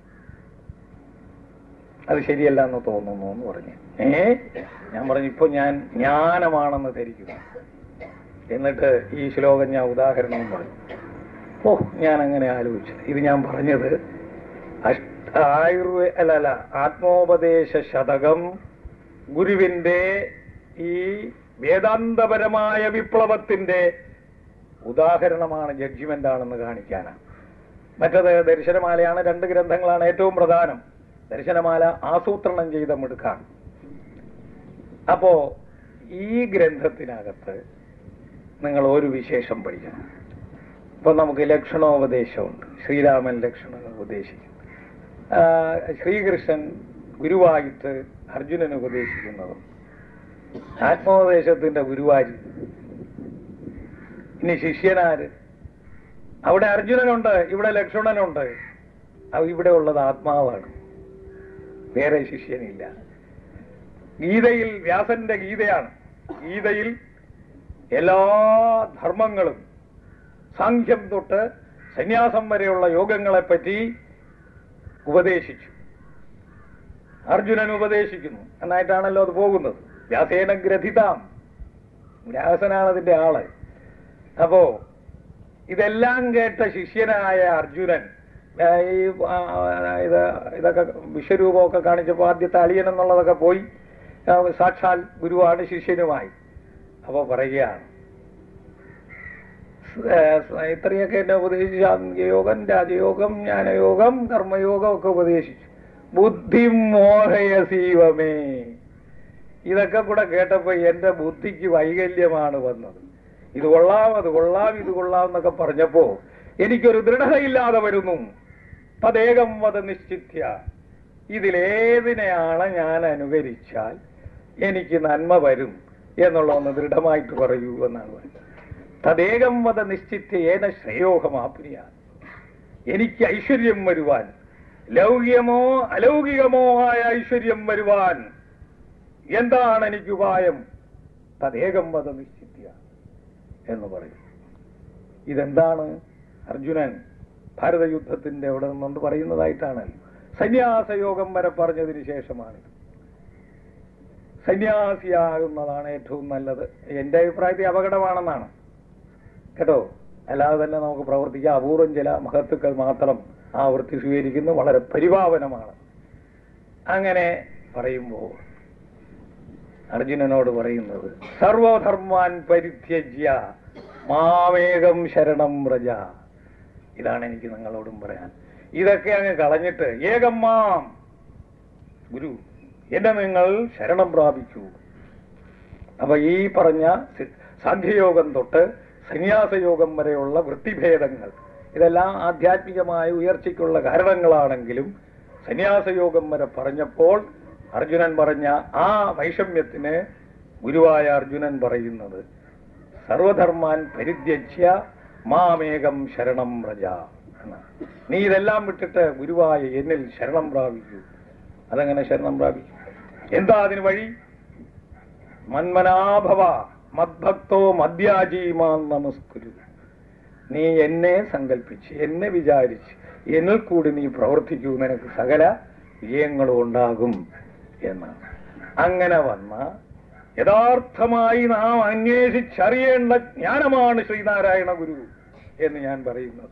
അത് ശരിയല്ല എന്ന് തോന്നുന്നു എന്ന് പറഞ്ഞു ഏ ഞാൻ പറഞ്ഞു ഇപ്പൊ ഞാൻ ജ്ഞാനമാണെന്ന് ധരിക്കുന്നു എന്നിട്ട് ഈ ശ്ലോകം ഞാൻ ഉദാഹരണവും പറഞ്ഞു ഓ ഞാൻ അങ്ങനെ ആലോചിച്ചു ഇത് ഞാൻ പറഞ്ഞത് അഷ്ട ആയുർവേ അല്ല അല്ല ആത്മോപദേശ ശതകം ഗുരുവിന്റെ ഈ വേദാന്തപരമായ വിപ്ലവത്തിന്റെ ഉദാഹരണമാണ് ജഡ്ജിമെന്റ് ആണെന്ന് കാണിക്കാനാണ് മറ്റത് ദർശനമാലയാണ് രണ്ട് ഗ്രന്ഥങ്ങളാണ് ഏറ്റവും പ്രധാനം ദർശനമാല ആസൂത്രണം ചെയ്ത മിടുക്കാണ് അപ്പോ ഈ ഗ്രന്ഥത്തിനകത്ത് നിങ്ങൾ ഒരു വിശേഷം പഠിക്കണം ഇപ്പൊ നമുക്ക് ലക്ഷണോപദേശമുണ്ട് ശ്രീരാമൻ ലക്ഷണം ഉപദേശിക്കും ആ, ശ്രീകൃഷ്ണൻ ഗുരുവായിട്ട് അർജുനന് ഉപദേശിക്കുന്നതും ആത്മോപദേശത്തിന്റെ ഗുരുവാരി ഇനി ശിഷ്യനാര് അവിടെ അർജുനനുണ്ട് ഇവിടെ ലക്ഷ്മണനുണ്ട് അവ ഇവിടെ ഉള്ളത് ആത്മാവാണ് വേറെ ശിഷ്യനില്ല ഗീതയിൽ വ്യാസന്റെ ഗീതയാണ് ഗീതയിൽ എല്ലാ ധർമ്മങ്ങളും സാഖ്യം തൊട്ട് സന്യാസം വരെയുള്ള യോഗങ്ങളെപ്പറ്റി ഉപദേശിച്ചു അർജുനൻ ഉപദേശിക്കുന്നു എന്നായിട്ടാണല്ലോ അത് പോകുന്നത് വ്യാസേന ഗ്രഥിതാം വ്യാസനാണ് അതിന്റെ ആള് അപ്പോ ഇതെല്ലാം കേട്ട ശിഷ്യനായ അർജുനൻ ആ, ഈ ആ, ഇത് ഇതൊക്കെ വിശ്വരൂപമൊക്കെ കാണിച്ചപ്പോൾ ആദ്യത്തെ അളിയൻ എന്നുള്ളതൊക്കെ പോയി ആ, സാക്ഷാൽ ഗുരുവാണ് ശിഷ്യനുമായി അപ്പൊ പറയുകയാണ് ഏഹ് ഇത്രയൊക്കെ എന്നെ ഉപദേശിച്ചു സാംഖ്യയോഗം രാജയോഗം ജ്ഞാനയോഗം കർമ്മയോഗം ഒക്കെ ഉപദേശിച്ചു ബുദ്ധി മോഹയസീവമേ ഇതൊക്കെ കൂടെ കേട്ടപ്പോ എന്റെ ബുദ്ധിക്ക് വൈകല്യമാണ് വന്നത് ഇത് കൊള്ളാം അത് കൊള്ളാം ഇത് കൊള്ളാം എന്നൊക്കെ പറഞ്ഞപ്പോ എനിക്കൊരു ദൃഢതയില്ലാതെ വരുന്നു തദേകം വധ നിശ്ചിത്യ ഇതിലേതിനെയാണ് ഞാൻ അനുകരിച്ചാൽ എനിക്ക് നന്മ വരും എന്നുള്ളതൊന്ന് ദൃഢമായിട്ട് പറയൂ എന്നാണ് പറയുന്നത് തദേകം വധ നിശ്ചിത്യ ഏന ശ്രേയോഹമാപ്രിയ എനിക്ക് ഐശ്വര്യം വരുവാൻ ലൗകികമോ അലൗകികമോ ആയ ഐശ്വര്യം വരുവാൻ എന്താണ് എനിക്ക് ഉപായം തദേകം വധ നിശ്ചിത്യ എന്ന് പറയും ഇതെന്താണ് അർജുനൻ ഭാരതയുദ്ധത്തിന്റെ അവിടെ നിന്നുകൊണ്ട് പറയുന്നതായിട്ടാണ് സന്യാസയോഗം വരെ പറഞ്ഞതിന് ശേഷമാണിത് സന്യാസിയാകുന്നതാണ് ഏറ്റവും നല്ലത് എന്റെ അഭിപ്രായത്തിൽ അപകടമാണെന്നാണ് കേട്ടോ അല്ലാതെ തന്നെ നമുക്ക് പ്രവർത്തിക്കാം അപൂർവം ചില മഹത്തുക്കൾ മാത്രം ആ വൃത്തി സ്വീകരിക്കുന്നു വളരെ പരിപാവനമാണ് അങ്ങനെ പറയുമ്പോൾ അർജുനനോട് പറയുന്നത് സർവധർമാൻ പരിത്യജ്യ മാമേകം ശരണം വ്രജ ഇതാണ് എനിക്ക് നിങ്ങളോടും പറയാൻ ഇതൊക്കെ അങ്ങ് കളഞ്ഞിട്ട് ഏകം മാം ഗുരു എന്നെ നിങ്ങൾ ശരണം പ്രാപിക്കൂ അപ്പൊ ഈ പറഞ്ഞ സി- സാഖ്യയോഗം തൊട്ട് സന്യാസയോഗം വരെയുള്ള വൃത്തിഭേദങ്ങൾ ഇതെല്ലാം ആധ്യാത്മികമായ ഉയർച്ചയ്ക്കുള്ള കാരണങ്ങളാണെങ്കിലും സന്യാസയോഗം വരെ പറഞ്ഞപ്പോൾ അർജുനൻ പറഞ്ഞ ആ വൈഷമ്യത്തിന് ഗുരുവായ അർജുനൻ പറയുന്നത് സർവധർമാൻ പരിത്യജ്യ മാമേകം ശരണം വ്രജ എന്നാണ്. നീ ഇതെല്ലാം വിട്ടിട്ട് ഗുരുവായ എന്നിൽ ശരണം പ്രാപിക്കൂ അതെങ്ങനെ ശരണം പ്രാപിക്കും എന്താ അതിന് വഴി മന്മനാഭവ മദ്ഭക്തോ മദ്യാജീമാൻ നമസ്കുരു നീ എന്നെ സങ്കല്പിച്ച് എന്നെ വിചാരിച്ച് എന്നിൽ കൂടി നീ പ്രവർത്തിക്കൂ നിനക്ക് സകല വിജയങ്ങളും ഉണ്ടാകും എന്നാണ് അങ്ങനെ വന്ന യഥാർത്ഥമായി നാം അന്വേഷിച്ചറിയേണ്ട ജ്ഞാനമാണ് ശ്രീനാരായണ ഗുരു എന്ന് ഞാൻ പറയുന്നത്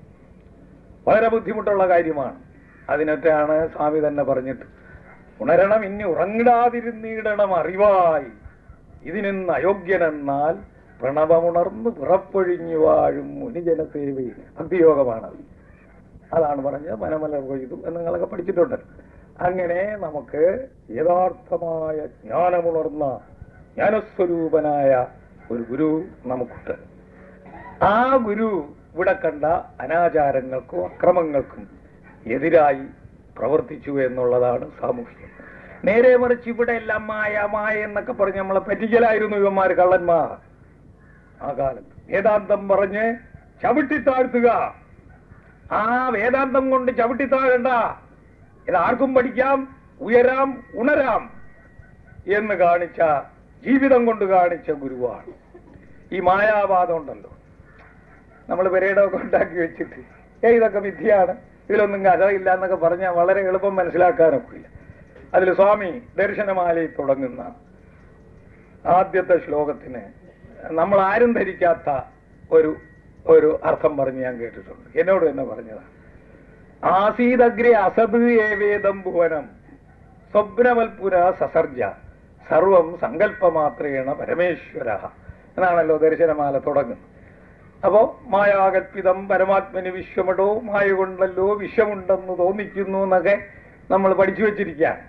വളരെ ബുദ്ധിമുട്ടുള്ള കാര്യമാണ് അതിനൊക്കെയാണ് സ്വാമി തന്നെ പറഞ്ഞിട്ട് ഉണരണം ഇനി ഉറങ്ങിടാതിരുന്നിടണം അറിവായി ഇതിനിന്ന് അയോഗ്യനെന്നാൽ പ്രണവമുണർന്ന് പിറപ്പൊഴിഞ്ഞു വാഴും മുനിജനസേവി ഭക്തിയോഗമാണത് അതാണ് പറഞ്ഞത് മനമലർ കൊയ്തു എന്ന് നിങ്ങളൊക്കെ പഠിച്ചിട്ടുണ്ട് അങ്ങനെ നമുക്ക് യഥാർത്ഥമായ ജ്ഞാനമുണർന്ന ജ്ഞാനസ്വരൂപനായ ഒരു ഗുരു നമുക്കുണ്ട് ആ ഗുരു ഇവിടെ കണ്ട അനാചാരങ്ങൾക്കും അക്രമങ്ങൾക്കും എതിരായി പ്രവർത്തിച്ചു എന്നുള്ളതാണ് സാമൂഹ്യം നേരെ മറിച്ച് ഇവിടെ എല്ലാം മായ മായ എന്നൊക്കെ പറഞ്ഞ് നമ്മളെ പറ്റിക്കലായിരുന്നു ഇവന്മാർ കള്ളന്മാർ ആ കാലത്ത് വേദാന്തം പറഞ്ഞ് ചവിട്ടിത്താഴ്ത്തുക ആ വേദാന്തം കൊണ്ട് ചവിട്ടിത്താഴണ്ട ഇത് ആർക്കും പഠിക്കാം ഉയരാം ഉണരാം എന്ന് കാണിച്ച ജീവിതം കൊണ്ട് കാണിച്ച ഗുരുവാണ് ഈ മായാവാദം ഉണ്ടല്ലോ നമ്മൾ പെരേടൊക്കെ ഉണ്ടാക്കി വെച്ചിട്ട് ഏ ഇതൊക്കെ വിദ്യയാണ് ഇതിലൊന്നും കഥയില്ല എന്നൊക്കെ പറഞ്ഞാൽ വളരെ എളുപ്പം മനസ്സിലാക്കാനൊക്കില്ല അതിൽ സ്വാമി ദർശനമാലയിൽ തുടങ്ങുന്ന ആദ്യത്തെ ശ്ലോകത്തിന് നമ്മൾ ആരും ധരിക്കാത്ത ഒരു ഒരു അർത്ഥം പറഞ്ഞ് ഞാൻ കേട്ടിട്ടുണ്ട് എന്നോട് തന്നെ പറഞ്ഞതാണ് ആസീതഗ്രെ അസത് ഏവേദം ഭുവനം സ്വപ്നവൽപുര സസർജ സർവം സങ്കല്പമാത്രേണ പരമേശ്വര എന്നാണല്ലോ ദർശനമാല തുടങ്ങുന്നത് അപ്പോ മായാകൽപിതം പരമാത്മന് വിശ്വമടോ മായ കൊണ്ടല്ലോ വിശ്വമുണ്ടെന്ന് തോന്നിക്കുന്നു എന്നൊക്കെ നമ്മൾ പഠിച്ചു വെച്ചിരിക്കുകയാണ്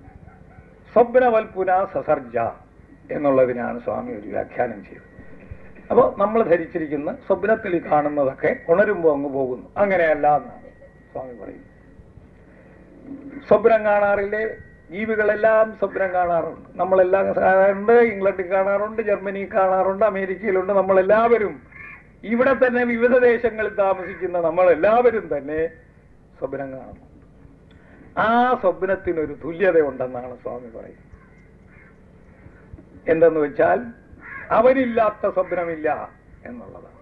സ്വപ്നവൽപുന സസർജ എന്നുള്ളതിനാണ് സ്വാമി ഒരു വ്യാഖ്യാനം ചെയ്തത് അപ്പോൾ നമ്മൾ ധരിച്ചിരിക്കുന്ന സ്വപ്നത്തിൽ കാണുന്നതൊക്കെ ഉണരുമ്പോൾ അങ്ങ് പോകുന്നു അങ്ങനെയല്ല എന്നാണ് സ്വാമി പറയുന്നത് സ്വപ്നം കാണാറില്ലേ ജീവികളെല്ലാം സ്വപ്നം കാണാറുണ്ട് നമ്മളെല്ലാം കാണാറുണ്ട് ഇംഗ്ലണ്ടിൽ കാണാറുണ്ട് ജർമ്മനി കാണാറുണ്ട് അമേരിക്കയിലുണ്ട് നമ്മളെല്ലാവരും ഇവിടെ തന്നെ വിവിധ ദേശങ്ങളിൽ താമസിക്കുന്ന നമ്മളെല്ലാവരും തന്നെ സ്വപ്നം കാണുന്നു ആ സ്വപ്നത്തിനൊരു തുല്യതയുണ്ടെന്നാണ് സ്വാമി പറയുന്നത് എന്തെന്ന് വെച്ചാൽ അവനില്ലാത്ത സ്വപ്നമില്ല എന്നുള്ളതാണ്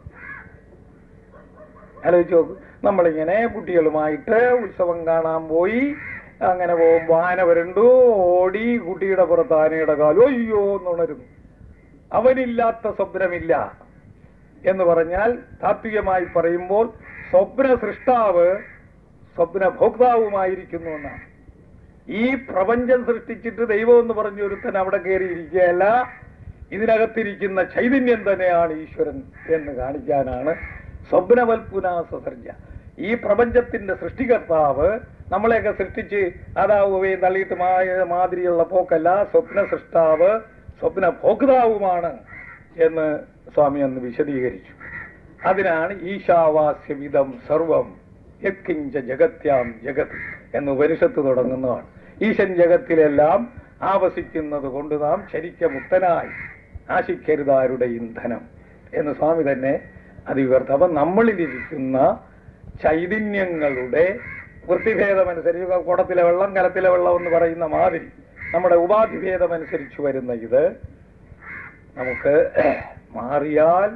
ആലോചിച്ച് നോക്ക് നമ്മളിങ്ങനെ കുട്ടികളുമായിട്ട് ഉത്സവം കാണാൻ പോയി അങ്ങനെ പോകുമ്പോൾ ആന വരണ്ടു ഓടി കുട്ടിയുടെ പുറത്ത് ആനയുടെ കാലം അയ്യോ എന്നുണരുന്നു അവനില്ലാത്ത സ്വപ്നമില്ല എന്ന് പറഞ്ഞാൽ താത്വികമായി പറയുമ്പോൾ സ്വപ്ന സൃഷ്ടാവ് സ്വപ്ന ഭോക്താവുമായിരിക്കുന്നു എന്നാണ് ഈ പ്രപഞ്ചം സൃഷ്ടിച്ചിട്ട് ദൈവം എന്ന് പറഞ്ഞ ഒരുത്തൻ അവിടെ കയറിയിരിക്കുകയല്ല ഇതിനകത്തിരിക്കുന്ന ചൈതന്യം തന്നെയാണ് ഈശ്വരൻ എന്ന് കാണിക്കാനാണ് സ്വപ്നവൽപുനാസർജ ഈ പ്രപഞ്ചത്തിന്റെ സൃഷ്ടികർത്താവ് നമ്മളെയൊക്കെ സൃഷ്ടിച്ച് അതാവുകയും തള്ളിയിട്ട് മായ മാതിരിയുള്ള പോക്കല്ല സ്വപ്ന സൃഷ്ടാവ് സ്വപ്ന ഭോക്താവുമാണ് എന്ന് സ്വാമി അന്ന് വിശദീകരിച്ചു അതിനാണ് ഈശാവാസ്യവിധം സർവം യത്കിഞ്ച ജഗത്യാം ജഗത് എന്ന് ഉപനിഷത്ത് തുടങ്ങുന്നതാണ് ഈശൻ ജഗത്തിലെല്ലാം ആവസിക്കുന്നത് കൊണ്ട് നാം ശരിക്കമുക്തനായി ആശിക്കരുതാരുടെ ഇന്ധനം എന്ന് സ്വാമി തന്നെ അതിവർത്ത അപ്പൊ നമ്മളിലിരിക്കുന്ന ചൈതന്യങ്ങളുടെ വൃത്തിഭേദമനുസരിച്ച് കുടത്തിലെ വെള്ളം കലത്തിലെ വെള്ളം എന്ന് പറയുന്ന മാതിരി നമ്മുടെ ഉപാധിഭേദമനുസരിച്ച് വരുന്ന ഇത് നമുക്ക് മാറിയാൽ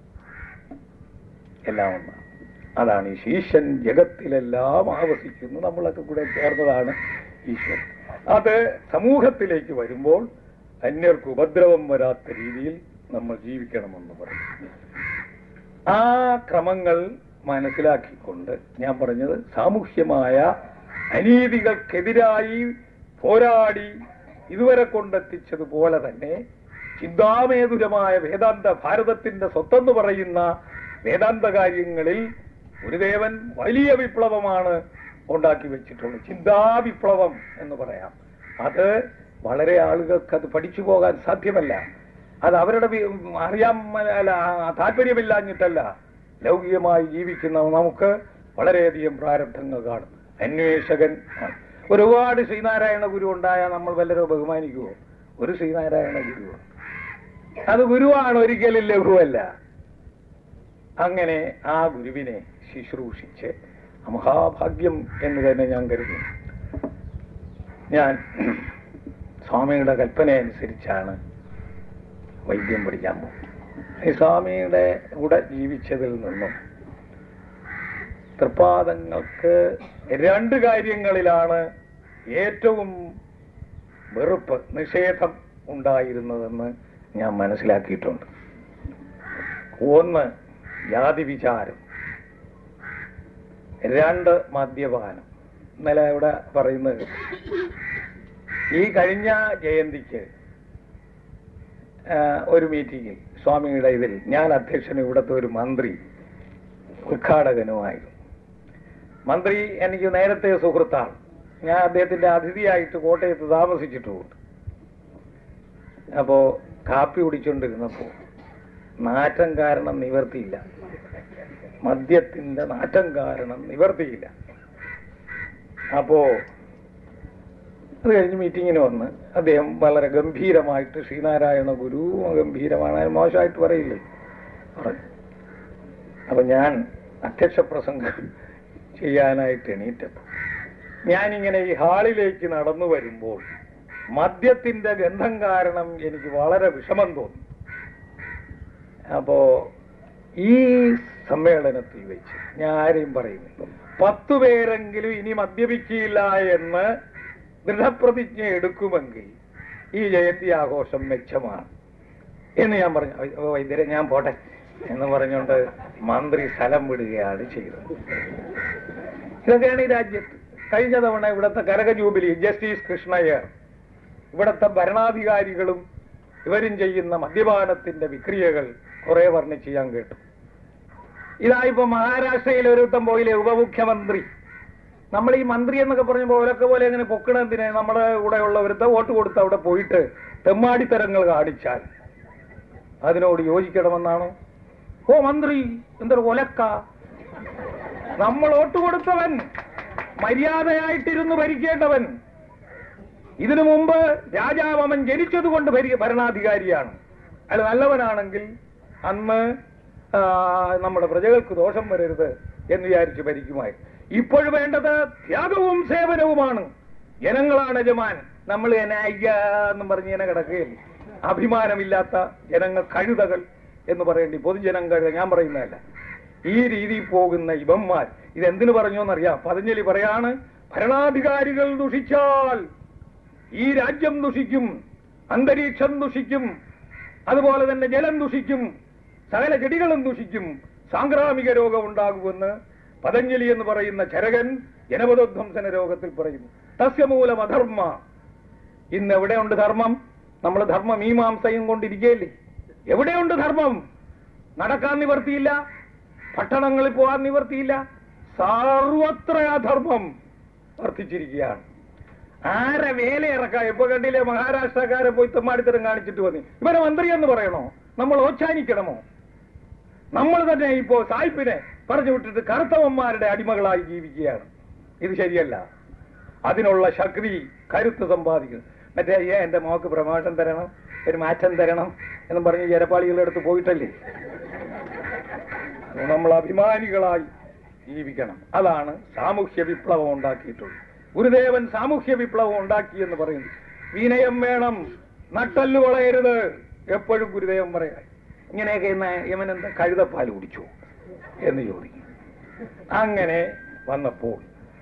എല്ലാം ഒന്നാണ് അതാണ് ഈ ശീശൻ ജഗത്തിലെല്ലാം ആവസിക്കുന്നു നമ്മളൊക്കെ കൂടെ ചേർന്നതാണ് ഈശ്വരൻ അത് സമൂഹത്തിലേക്ക് വരുമ്പോൾ അന്യർക്ക് ഉപദ്രവം വരാത്ത രീതിയിൽ നമ്മൾ ജീവിക്കണമെന്ന് പറയും ആ ക്രമങ്ങൾ മനസ്സിലാക്കിക്കൊണ്ട് ഞാൻ പറഞ്ഞത് സാമൂഹ്യമായ അനീതികൾക്കെതിരായി പോരാടി ഇതുവരെ കൊണ്ടെത്തിച്ചതുപോലെ തന്നെ ചിന്താമേതുരമായ വേദാന്ത ഭാരതത്തിന്റെ സ്വത്തെന്ന് പറയുന്ന വേദാന്ത കാര്യങ്ങളിൽ ഗുരുദേവൻ വലിയ വിപ്ലവമാണ് ഉണ്ടാക്കി വെച്ചിട്ടുള്ളത് ചിന്താവിപ്ലവം എന്ന് പറയാം അത് വളരെ ആളുകൾക്ക് അത് പഠിച്ചു പോകാൻ സാധ്യമല്ല അത് അവരുടെ വി- അറിയാൻ മ- അല്ല ആ, താല്പര്യമില്ലാഞ്ഞിട്ടല്ല ലൗകികമായി ജീവിക്കുന്ന നമുക്ക് വളരെയധികം പ്രാരബ്ധങ്ങൾ കാണും അന്വേഷകൻ ആണ്. ഒരുപാട് ശ്രീനാരായണ ഗുരു ഉണ്ടായാൽ നമ്മൾ വല്ലരോ ബഹുമാനിക്കുമോ ഒരു ശ്രീനാരായണ ഗുരു അത് ഗുരുവാണ് ഒരിക്കലും ലഘുവല്ല അങ്ങനെ ആ ഗുരുവിനെ ശുശ്രൂഷിച്ച് മഹാഭാഗ്യം എന്ന് തന്നെ ഞാൻ കരുതുന്നു ഞാൻ സ്വാമിയുടെ കൽപ്പന അനുസരിച്ചാണ് വൈദ്യം പഠിക്കാൻ പോകുന്നത് ഈ സ്വാമിയുടെ കൂടെ ജീവിച്ചതിൽ നിന്നും തൃപ്പാദങ്ങൾക്ക് രണ്ട് കാര്യങ്ങളിലാണ് ഏറ്റവും വെറുപ്പ് നിഷേധം ഉണ്ടായിരുന്നതെന്ന് ഞാൻ മനസ്സിലാക്കിയിട്ടുണ്ട് ഒന്ന് ജാതി വിചാരം രണ്ട് മദ്യപാനം ഇന്നലെ ഇവിടെ പറയുന്നത് കേട്ടു. ഈ കഴിഞ്ഞ ജയന്തിക്ക് ആ, ഒരു മീറ്റിംഗിൽ സ്വാമിയുടെ ഇതിൽ ഞാൻ അധ്യക്ഷനും ഇവിടുത്തെ ഒരു മന്ത്രി ഉദ്ഘാടകനുമായിരുന്നു മന്ത്രി എനിക്ക് നേരത്തെ സുഹൃത്താണ് ഞാൻ അദ്ദേഹത്തിന്റെ അതിഥിയായിട്ട് കോട്ടയത്ത് താമസിച്ചിട്ടുമുണ്ട് അപ്പോ കാപ്പി കുടിച്ചുകൊണ്ടിരുന്നപ്പോ നാറ്റം കാരണം നിവർത്തിയില്ല മദ്യത്തിന്റെ നാറ്റം കാരണം നിവർത്തിയില്ല അപ്പോ അത് കഴിഞ്ഞ് മീറ്റിങ്ങിന് വന്ന് അദ്ദേഹം വളരെ ഗംഭീരമായിട്ട് ശ്രീനാരായണ ഗുരു ഗംഭീരമാണ് അതിന് മോശമായിട്ട് പറയില്ലേ പറഞ്ഞു അപ്പൊ ഞാൻ അധ്യക്ഷ പ്രസംഗം ചെയ്യാനായിട്ട് എണീറ്റപ്പോ ഞാനിങ്ങനെ ഈ ഹാളിലേക്ക് നടന്നു വരുമ്പോൾ മദ്യത്തിന്റെ ഗന്ധം കാരണം എനിക്ക് വളരെ വിഷമം തോന്നി അപ്പോ ഈ സമ്മേളനത്തിൽ വെച്ച് ഞാൻ ആരെയും പറയുന്നു പത്തു പേരെങ്കിലും ഇനി മദ്യപിക്കില്ല എന്ന് ദൃഢപ്രതിജ്ഞ എടുക്കുമെങ്കിൽ ഈ ജയന്തി ആഘോഷം മെച്ചമാണ് എന്ന് ഞാൻ പറഞ്ഞു "അയ്യോ, വൈദ്യരെ ഞാൻ പോട്ടെ എന്ന് പറഞ്ഞുകൊണ്ട് മന്ത്രി സ്ഥലം വിടുകയാണ് ചെയ്തത് ഇതൊക്കെയാണ് ഈ രാജ്യത്ത് കഴിഞ്ഞ തവണ ഇവിടുത്തെ കരക ജൂബിലി ജസ്റ്റിസ് കൃഷ്ണയ്യർ ഇവിടുത്തെ ഭരണാധികാരികളും ഇവരും ചെയ്യുന്ന മദ്യപാനത്തിന്റെ വിക്രിയകൾ കുറെ വർണ്ണിച്ച് ഞാൻ കേട്ടു ഇതായിപ്പോ മഹാരാഷ്ട്രയിൽ ഒരുത്തം പോയില്ലേ ഉപമുഖ്യമന്ത്രി നമ്മൾ ഈ മന്ത്രി എന്നൊക്കെ പറഞ്ഞപ്പോൾ ഓരൊക്കെ പോലെ അങ്ങനെ പൊക്കണതിന് നമ്മുടെ കൂടെ ഉള്ളവരുത്തെ വോട്ട് കൊടുത്ത് അവിടെ പോയിട്ട് തെമ്മാടിത്തരങ്ങൾ കാണിച്ചാൽ അതിനോട് യോജിക്കണമെന്നാണോ ഓ മന്ത്രി എന്തൊരു ഒലക്ക നമ്മൾ വോട്ട് കൊടുത്തവൻ മര്യാദയായിട്ടിരുന്ന് ഭരിക്കേണ്ടവൻ ഇതിനു മുമ്പ് രാജാവ് അവൻ ജനിച്ചതുകൊണ്ട് ഭരി ഭരണാധികാരിയാണ് അയാൾ നല്ലവനാണെങ്കിൽ അന്ന് ആ, നമ്മുടെ പ്രജകൾക്ക് ദോഷം വരരുത് എന്ന് വിചാരിച്ച് ഭരിക്കുമായി ഇപ്പോൾ വേണ്ടത് ത്യാഗവും സേവനവുമാണ് ജനങ്ങളാണ് യജമാൻ നമ്മൾ എന്നെ അയ്യ എന്നും പറഞ്ഞ് ഇങ്ങനെ കിടക്കുകയില്ല അഭിമാനമില്ലാത്ത ജനങ്ങൾ കഴുതകൾ എന്ന് പറയേണ്ടി പൊതുജനം കഴുത ഞാൻ പറയുന്നതല്ല ഈ രീതിയിൽ പോകുന്ന ഇവന്മാർ ഇതെന്തിനു പറഞ്ഞു എന്നറിയാം പതഞ്ജലി പറയാണ് ഭരണാധികാരികൾ ദുഷിച്ചാൽ ഈ രാജ്യം ദുഷിക്കും അന്തരീക്ഷം ദുഷിക്കും അതുപോലെ തന്നെ ജലം ദുഷിക്കും സകല ചെടികളും ദുഷിക്കും സാംക്രാമിക രോഗം ഉണ്ടാകുമെന്ന് പതഞ്ജലി എന്ന് പറയുന്ന ചരകൻ ജനപദോധ്വംസന രോഗത്തിൽ പറയുന്നു തസ്യമൂലം അധർമ്മ ഇന്ന് എവിടെയുണ്ട് ധർമ്മം നമ്മൾ ധർമ്മ മീമാംസയും കൊണ്ടിരിക്കുകയല്ലേ എവിടെയുണ്ട് ധർമ്മം നടക്കാൻ നിവർത്തിയില്ല പട്ടണങ്ങളിൽ പോകാൻ നിവർത്തിയില്ല സർവത്ര അധർമ്മം വർദ്ധിച്ചിരിക്കുകയാണ് ആരെ വേല ഇറക്കാം ഇപ്പൊ കണ്ടില്ലേ മഹാരാഷ്ട്രക്കാരെ പോയി തെമ്മാടിത്തരം കാണിച്ചിട്ട് വന്നി ഇവരെ മന്ത്രി എന്ന് പറയണോ നമ്മൾ ഓച്ചാനിക്കണമോ നമ്മൾ തന്നെ ഇപ്പോ സായിപ്പിനെ പറഞ്ഞു വിട്ടിട്ട് കറുത്തവന്മാരുടെ അടിമകളായി ജീവിക്കുകയാണ് ഇത് ശരിയല്ല അതിനുള്ള ശക്തി കരുത്ത് സമ്പാദിക്കുന്നു മറ്റേ അയ്യേ എന്റെ മോക്ക് പ്രമോഷൻ തരണം ഒരു മാറ്റം തരണം എന്നും പറഞ്ഞ് ജനപാളികളുടെ അടുത്ത് പോയിട്ടല്ലേ അത് നമ്മൾ അഭിമാനികളായി ജീവിക്കണം അതാണ് സാമൂഹ്യ വിപ്ലവം ഉണ്ടാക്കിയിട്ടുള്ളത് ഗുരുദേവൻ സാമൂഹ്യ വിപ്ലവം ഉണ്ടാക്കി എന്ന് പറയുന്നു വിനയം വേണം നട്ടല്ലു വളയരുത് എപ്പോഴും ഗുരുദേവൻ പറയാ ഇങ്ങനെയൊക്കെ ഇന്ന് യമനെന്താ കഴുതപ്പാൽ കുടിച്ചു എന്ന് ചോദിക്കും അങ്ങനെ വന്നപ്പോൾ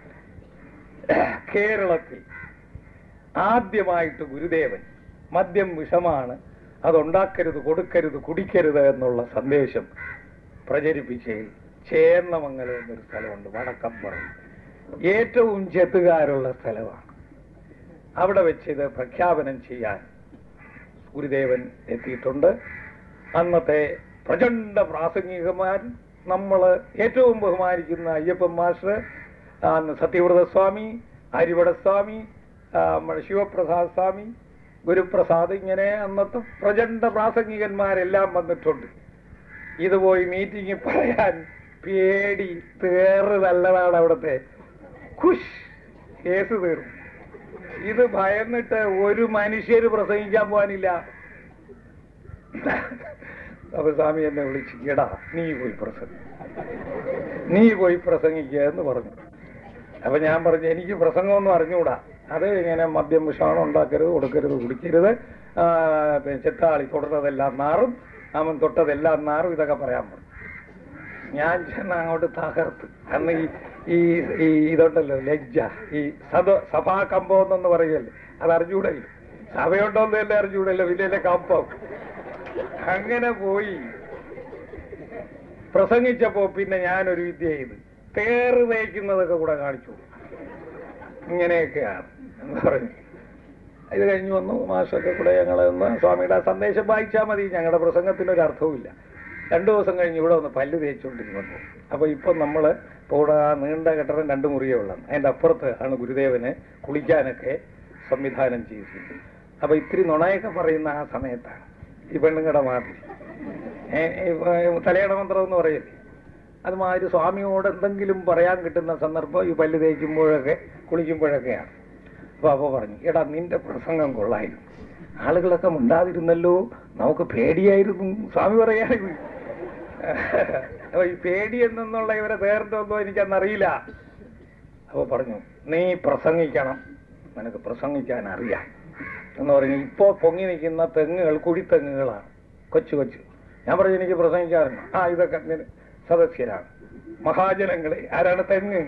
കേരളത്തിൽ ആദ്യമായിട്ട് ഗുരുദേവൻ മദ്യം വിഷമാണ് അതുണ്ടാക്കരുത് കൊടുക്കരുത് കുടിക്കരുത് എന്നുള്ള സന്ദേശം പ്രചരിപ്പിച്ചതിൽ ചേർന്നമംഗലം എന്നൊരു സ്ഥലമുണ്ട് വടക്കമ്പുറം ഏറ്റവും ചെത്തുകാരുള്ള സ്ഥലമാണ് അവിടെ വെച്ച് ഇത് പ്രഖ്യാപനം ചെയ്യാൻ ഗുരുദേവൻ എത്തിയിട്ടുണ്ട് അന്നത്തെ പ്രചണ്ഡ പ്രാസംഗികമാർ നമ്മൾ ഏറ്റവും ബഹുമാനിക്കുന്ന അയ്യപ്പൻ മാസ്റ്റർ അന്ന് സത്യവ്രത സ്വാമി ഹരിവട സ്വാമി ആ, നമ്മുടെ ശിവപ്രസാദ് സ്വാമി ഗുരുപ്രസാദ് ഇങ്ങനെ അന്നത്തെ പ്രചണ്ഡ പ്രാസംഗികന്മാരെല്ലാം വന്നിട്ടുണ്ട് ഇത് പോയി മീറ്റിംഗ് പറയാൻ പേടി തേറ് നല്ലതാണ് അവിടുത്തെ ഖുഷ് കേസ് തീർന്നു ഇത് ഭയന്നിട്ട് ഒരു മനുഷ്യര് പ്രസംഗിക്കാൻ പോകാനില്ല അപ്പൊ സ്വാമി എന്നെ വിളിച്ചു എടാ നീ പോയി പ്രസംഗി നീ പോയി പ്രസംഗിക്കുക എന്ന് പറഞ്ഞു അപ്പൊ ഞാൻ പറഞ്ഞു എനിക്ക് പ്രസംഗമൊന്നും അറിഞ്ഞുകൂടാ അത് ഇങ്ങനെ മദ്യം വിഷാണം ഉണ്ടാക്കരുത് കൊടുക്കരുത് കുടിക്കരുത് ആ, പിന്നെ ചെത്താളി തൊടുന്നതെല്ലാം നാറും അവൻ തൊട്ടതെല്ലാം നാറും ഇതൊക്കെ പറയാൻ പറഞ്ഞു ഞാൻ ചെന്ന് അങ്ങോട്ട് തകർത്ത് അന്ന് ഈ ഈ ഈ ഇതുണ്ടല്ലോ ലജ്ജ ഈ സദ സഭാ കമ്പം എന്നൊന്ന് പറയല്ലേ അത് അറിഞ്ഞൂടല്ലോ സഭയുണ്ടോന്നല്ലേ അറിഞ്ഞൂടല്ലോ വലിയ കമ്പം അങ്ങനെ പോയി പ്രസംഗിച്ചപ്പോ പിന്നെ ഞാനൊരു വിദ്യ ചെയ്ത് തേറ് തേക്കുന്നതൊക്കെ കൂടെ കാണിച്ചു ഇങ്ങനെയൊക്കെയാണ് എന്ന് പറഞ്ഞു ഇത് കഴിഞ്ഞ് വന്നു മാഷൊക്കെ കൂടെ ഞങ്ങൾ ഒന്ന് സ്വാമിയുടെ ആ സന്ദേശം വായിച്ചാൽ മതി ഞങ്ങളുടെ പ്രസംഗത്തിന് ഒരു അർത്ഥവുമില്ല രണ്ടു ദിവസം കഴിഞ്ഞ് ഇവിടെ ഒന്ന് പല്ല് തേച്ചുകൊണ്ടിരുന്നു അപ്പൊ ഇപ്പൊ നമ്മള് ഇപ്പൊ ഇവിടെ ആ നീണ്ട കെട്ടിടം രണ്ട് മുറിയേ ഉള്ളത് അതിന്റെ അപ്പുറത്ത് ആണ് ഗുരുദേവന് കുളിക്കാനൊക്കെ സംവിധാനം ചെയ്തിട്ടുണ്ട് അപ്പൊ ഇത്തിരി നുണയൊക്കെ പറയുന്ന ആ സമയത്താണ് ഈ പെണ്ണുങ്ങളുടെ മാതിരി ഏ, ഏ, തലയണ മന്ത്രം എന്ന് പറയില്ലേ അതുമാതിരി സ്വാമിയോട് എന്തെങ്കിലും പറയാൻ കിട്ടുന്ന സന്ദർഭം ഈ പല്ല് തേക്കുമ്പോഴൊക്കെ കുളിക്കുമ്പോഴൊക്കെയാണ് അപ്പൊ അപ്പൊ പറഞ്ഞു എടാ നിന്റെ പ്രസംഗം കൊള്ളായിരുന്നു ആളുകളൊക്കെ ഉണ്ടാതിരുന്നല്ലോ നമുക്ക് പേടിയായിരുന്നു സ്വാമി പറയാനിത് അപ്പൊ ഈ പേടി എന്നുള്ള ഇവരെ വേറെന്തോ എനിക്കന്നറിയില്ല അപ്പൊ പറഞ്ഞു നീ പ്രസംഗിക്കണം നിനക്ക് പ്രസംഗിക്കാൻ അറിയാം എന്ന് പറഞ്ഞു ഇപ്പോ പൊങ്ങി നിൽക്കുന്ന തെങ്ങുകൾ കുഴിത്തെങ്ങുകളാണ് കൊച്ചു കൊച്ചു ഞാൻ പറഞ്ഞു എനിക്ക് പ്രസംഗിക്കാറുണ്ട് ആ ഇതൊക്കെ ഇങ്ങനെ സദസ്യരാണ് മഹാജനങ്ങളെ ആരാണ് തെങ്ങ്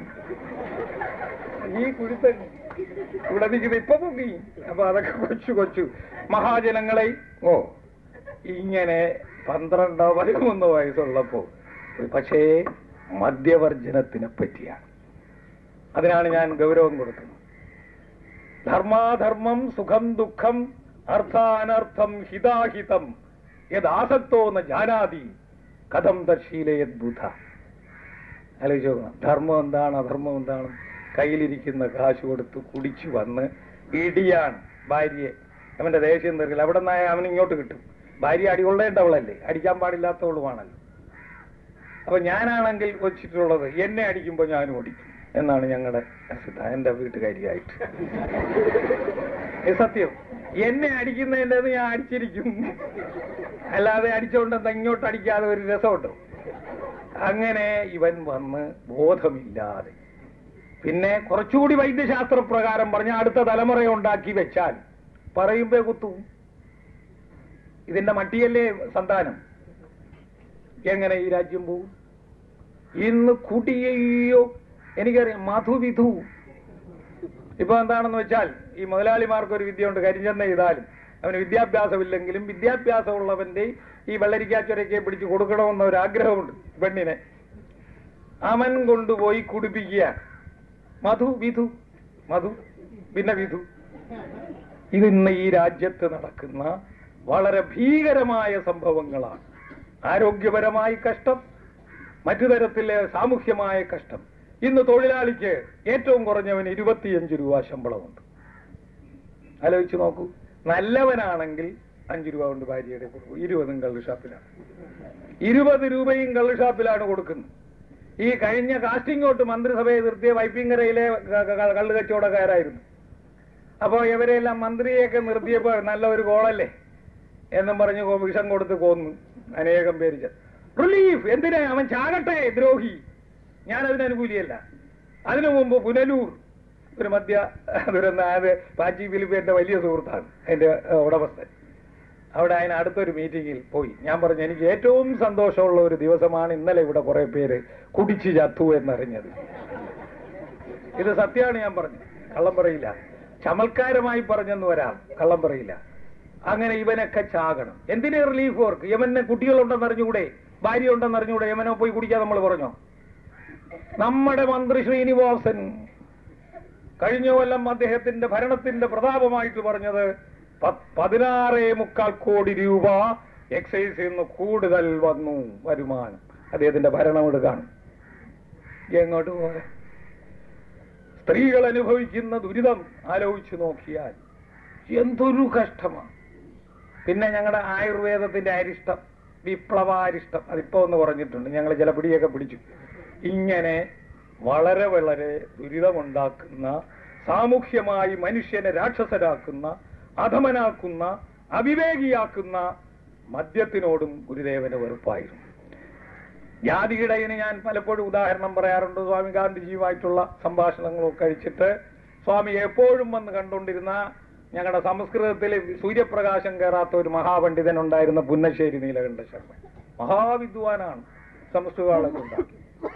ഈ കുഴിത്തെങ്ങ് ഇവിടെ നിൽക്കുന്നത് ഇപ്പൊ പൊങ്ങി അപ്പൊ അതൊക്കെ കൊച്ചു കൊച്ചു മഹാജനങ്ങളെ ഓ ഇങ്ങനെ പന്ത്രണ്ടോ പതിമൂന്നോ വയസ്സുള്ളപ്പോ പക്ഷേ മദ്യവർജനത്തിനെ പറ്റിയാണ് അതിനാണ് ഞാൻ ഗൗരവം കൊടുക്കുന്നത് ധർമാധർമ്മം സുഖം ദുഃഖം അർത്ഥാനർത്ഥം ഹിതാഹിതം യദാസക്തോ ന ജാനാതി കഥം ദർശീലയത് ബുധ ആലോചിച്ച് നോക്കണം ധർമ്മം എന്താണ് അധർമ്മം എന്താണ് കയ്യിലിരിക്കുന്ന കാശ് കൊടുത്ത് കുടിച്ചു വന്ന് ഇടിയാണ് ഭാര്യയെ അവന്റെ ദേഷ്യം തീർക്കില്ല അവിടെ നിന്നായ അവൻ ഇങ്ങോട്ട് കിട്ടും ഭാര്യ അടികൊള്ളേണ്ടവളല്ലേ അടിക്കാൻ പാടില്ലാത്തവളുമാണല്ലോ അപ്പൊ ഞാനാണെങ്കിൽ വെച്ചിട്ടുള്ളത് എന്നെ അടിക്കുമ്പോൾ ഞാനും ഓടിക്കും എന്നാണ് ഞങ്ങളുടെ സിദ്ധ എന്റെ വീട്ടുകാരിയായിട്ട് ഇത് സത്യം എന്നെ അടിക്കുന്നതിൻ്റെ ഞാൻ അടിച്ചിരിക്കും അല്ലാതെ അടിച്ചോണ്ട് എന്താ ഇങ്ങോട്ട് അടിക്കാതെ ഒരു രസമുണ്ടോ അങ്ങനെ ഇവൻ വന്ന് ബോധമില്ലാതെ പിന്നെ കുറച്ചുകൂടി വൈദ്യശാസ്ത്ര പ്രകാരം പറഞ്ഞ അടുത്ത തലമുറയെ ഉണ്ടാക്കി വെച്ചാൽ പറയുമ്പോ കുത്തും ഇതിന്റെ മട്ടിയല്ലേ സന്താനം എങ്ങനെ ഈ രാജ്യം പോവും ഇന്ന് കൂട്ടിയോ എനിക്കറിയാം മധുവിധു ഇപ്പൊ എന്താണെന്ന് വെച്ചാൽ ഈ മുതലാളിമാർക്ക് ഒരു വിദ്യയുണ്ട് കരിഞ്ചന്ത ചെയ്താലും അവന് വിദ്യാഭ്യാസമില്ലെങ്കിലും വിദ്യാഭ്യാസമുള്ളവന്റെ ഈ വെള്ളരിക്കാച്ചൊരക്കെ പിടിച്ച് കൊടുക്കണമെന്ന ഒരു ആഗ്രഹമുണ്ട് പെണ്ണിനെ അവൻ കൊണ്ടുപോയി കുടിപ്പിക്കുക മധു വിധു മധു പിന്നെ വിധു ഇത് ഇന്ന് ഈ രാജ്യത്ത് നടക്കുന്ന വളരെ ഭീകരമായ സംഭവങ്ങളാണ് ആരോഗ്യപരമായി കഷ്ടം മറ്റു തരത്തിലെ സാമൂഹ്യമായ കഷ്ടം ഇന്ന് തൊഴിലാളിക്ക് ഏറ്റവും കുറഞ്ഞവന് ഇരുപത്തിയഞ്ച് രൂപ ശമ്പളമുണ്ട് ആലോചിച്ച് നോക്കൂ നല്ലവനാണെങ്കിൽ അഞ്ചു രൂപ കൊണ്ട് ഭാര്യയുടെ കൊടുക്കും ഇരുപതും കള്ള് ഷാപ്പിലാണ് ഇരുപത് രൂപയും കള്ള് ഷാപ്പിലാണ് കൊടുക്കുന്നത് ഈ കഴിഞ്ഞ കാസ്റ്റിംഗോട്ട് മന്ത്രിസഭയെ നിർത്തിയ വൈപ്പിങ്കരയിലെ ക- ക- കള്ള് കച്ചവടക്കാരായിരുന്നു അപ്പോ ഇവരെല്ലാം മന്ത്രിയൊക്കെ നിർത്തിയപ്പോൾ നല്ല ഒരു കോളല്ലേ എന്നും പറഞ്ഞ് കൊ- വിഷം കൊടുത്ത് കൊന്നു അനേകം പേര് ച- റിലീഫ് എന്തിനാ അവൻ ചാകട്ടെ ദ്രോഹി ഞാൻ അതിന് അനുകൂലിയല്ല അതിനു മുമ്പ് പുനലൂർ ഒരു മദ്യ ദുരന്ത അത് പാച്ചി ഫിലിപ്പ് എന്റെ വലിയ സുഹൃത്താണ് എന്റെ ഏഹ്, ഉടമസ്ഥൻ അവിടെ അതിന് അടുത്തൊരു മീറ്റിംഗിൽ പോയി ഞാൻ പറഞ്ഞു എനിക്ക് ഏറ്റവും സന്തോഷമുള്ള ഒരു ദിവസമാണ് ഇന്നലെ ഇവിടെ കുറെ പേര് കുടിച്ച് ചത്തു എന്നറിഞ്ഞത് ഇത് സത്യമാണ് ഞാൻ പറഞ്ഞത് കള്ളം പറയില്ല ചമൽക്കാരമായി പറഞ്ഞെന്ന് വരാം കള്ളം പറയില്ല അങ്ങനെ ഇവനൊക്കെ ചാകണം എന്തിന് റിലീഫ് വർക്ക് യമന് കുട്ടികളുണ്ടെന്ന് അറിഞ്ഞുകൂടെ ഭാര്യ ഉണ്ടെന്ന് അറിഞ്ഞുകൂടെ യമനോ പോയി കുടിക്കാൻ നമ്മൾ പറഞ്ഞോ നമ്മുടെ മന്ത്രി ശ്രീനിവാസൻ കഴിഞ്ഞ കൊല്ലം അദ്ദേഹത്തിന്റെ ഭരണത്തിന്റെ പ്രതാപമായിട്ട് പറഞ്ഞത് പ- പതിനാറേ മുക്കാൽ കോടി രൂപ എക്സൈസിൽ നിന്ന് കൂടുതൽ വന്നു വരുമാനം അദ്ദേഹത്തിന്റെ ഭരണം എടുക്കാണ് എങ്ങോട്ട് പോകാൻ സ്ത്രീകൾ അനുഭവിക്കുന്ന ദുരിതം ആലോചിച്ചു നോക്കിയാൽ എന്തൊരു കഷ്ടമാണ് പിന്നെ ഞങ്ങളുടെ ആയുർവേദത്തിന്റെ അരിഷ്ടം വിപ്ലവാരിഷ്ടം അതിപ്പോ ഒന്ന് പറഞ്ഞിട്ടുണ്ട് ഞങ്ങൾ ചില പിടിയൊക്കെ പിടിച്ചു ഇങ്ങനെ വളരെ വളരെ ദുരിതമുണ്ടാക്കുന്ന സാമൂഹ്യമായി മനുഷ്യനെ രാക്ഷസരാക്കുന്ന അധമനാക്കുന്ന അവിവേകിയാക്കുന്ന മദ്യത്തിനോടും ഗുരുദേവന് വെറുപ്പായിരുന്നു ജാതിയിടയിന് ഞാൻ പലപ്പോഴും ഉദാഹരണം പറയാറുണ്ട് സ്വാമി ഗാന്ധിജിയുമായിട്ടുള്ള സംഭാഷണങ്ങളൊക്കെ കഴിച്ചിട്ട് സ്വാമി എപ്പോഴും വന്ന് കണ്ടുകൊണ്ടിരുന്ന ഞങ്ങളുടെ സംസ്കൃതത്തിൽ സൂര്യപ്രകാശം കയറാത്ത ഒരു മഹാപണ്ഡിതൻ ഉണ്ടായിരുന്ന പുന്നശ്ശേരി നീലകണ്ഠ ശർമ്മ മഹാവിദ്വാനാണ് സംസ്കൃത കോളേജ് ഉണ്ടാക്കി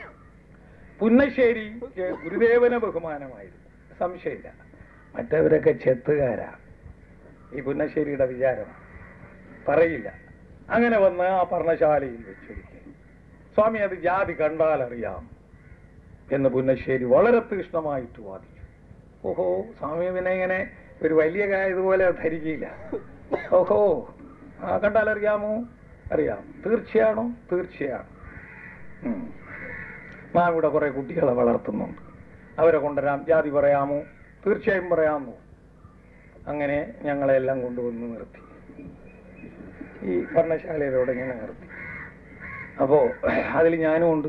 പുന്നശ്ശേരിക്ക് ഗുരുദേവന ബഹുമാനമായിരുന്നു സംശയമില്ല മറ്റവരൊക്കെ ചെത്തുകാരാ ഈ പുന്നശ്ശേരിയുടെ വിചാരം പറയില്ല അങ്ങനെ വന്ന് ആ പർണശാലയിൽ വെച്ചൊരിക്കൽ സ്വാമി അത് ജാതി കണ്ടാൽ അറിയാം എന്ന് പുന്നശ്ശേരി വളരെ തീക്ഷ്ണമായിട്ട് വാദിച്ചു ഓഹോ സ്വാമി പിന്നെ ഇങ്ങനെ ഒരു വലിയ കാ- ഇതുപോലെ ധരിക്കില്ല ഓഹോ ആ കണ്ടാൽ അറിയാമോ അറിയാം തീർച്ചയാണോ തീർച്ചയാണ് ഉം. നാം ഇവിടെ കുറെ കുട്ടികളെ വളർത്തുന്നുണ്ട് അവരെ കൊണ്ടുവരാം ജാതി പറയാമോ തീർച്ചയായും പറയാമോ അങ്ങനെ ഞങ്ങളെല്ലാം കൊണ്ടുവന്ന് നിർത്തി ഈ വർണ്ണശാലയിലൂടെ ഇങ്ങനെ നിർത്തി അപ്പോ അതിൽ ഞാനും ഉണ്ട്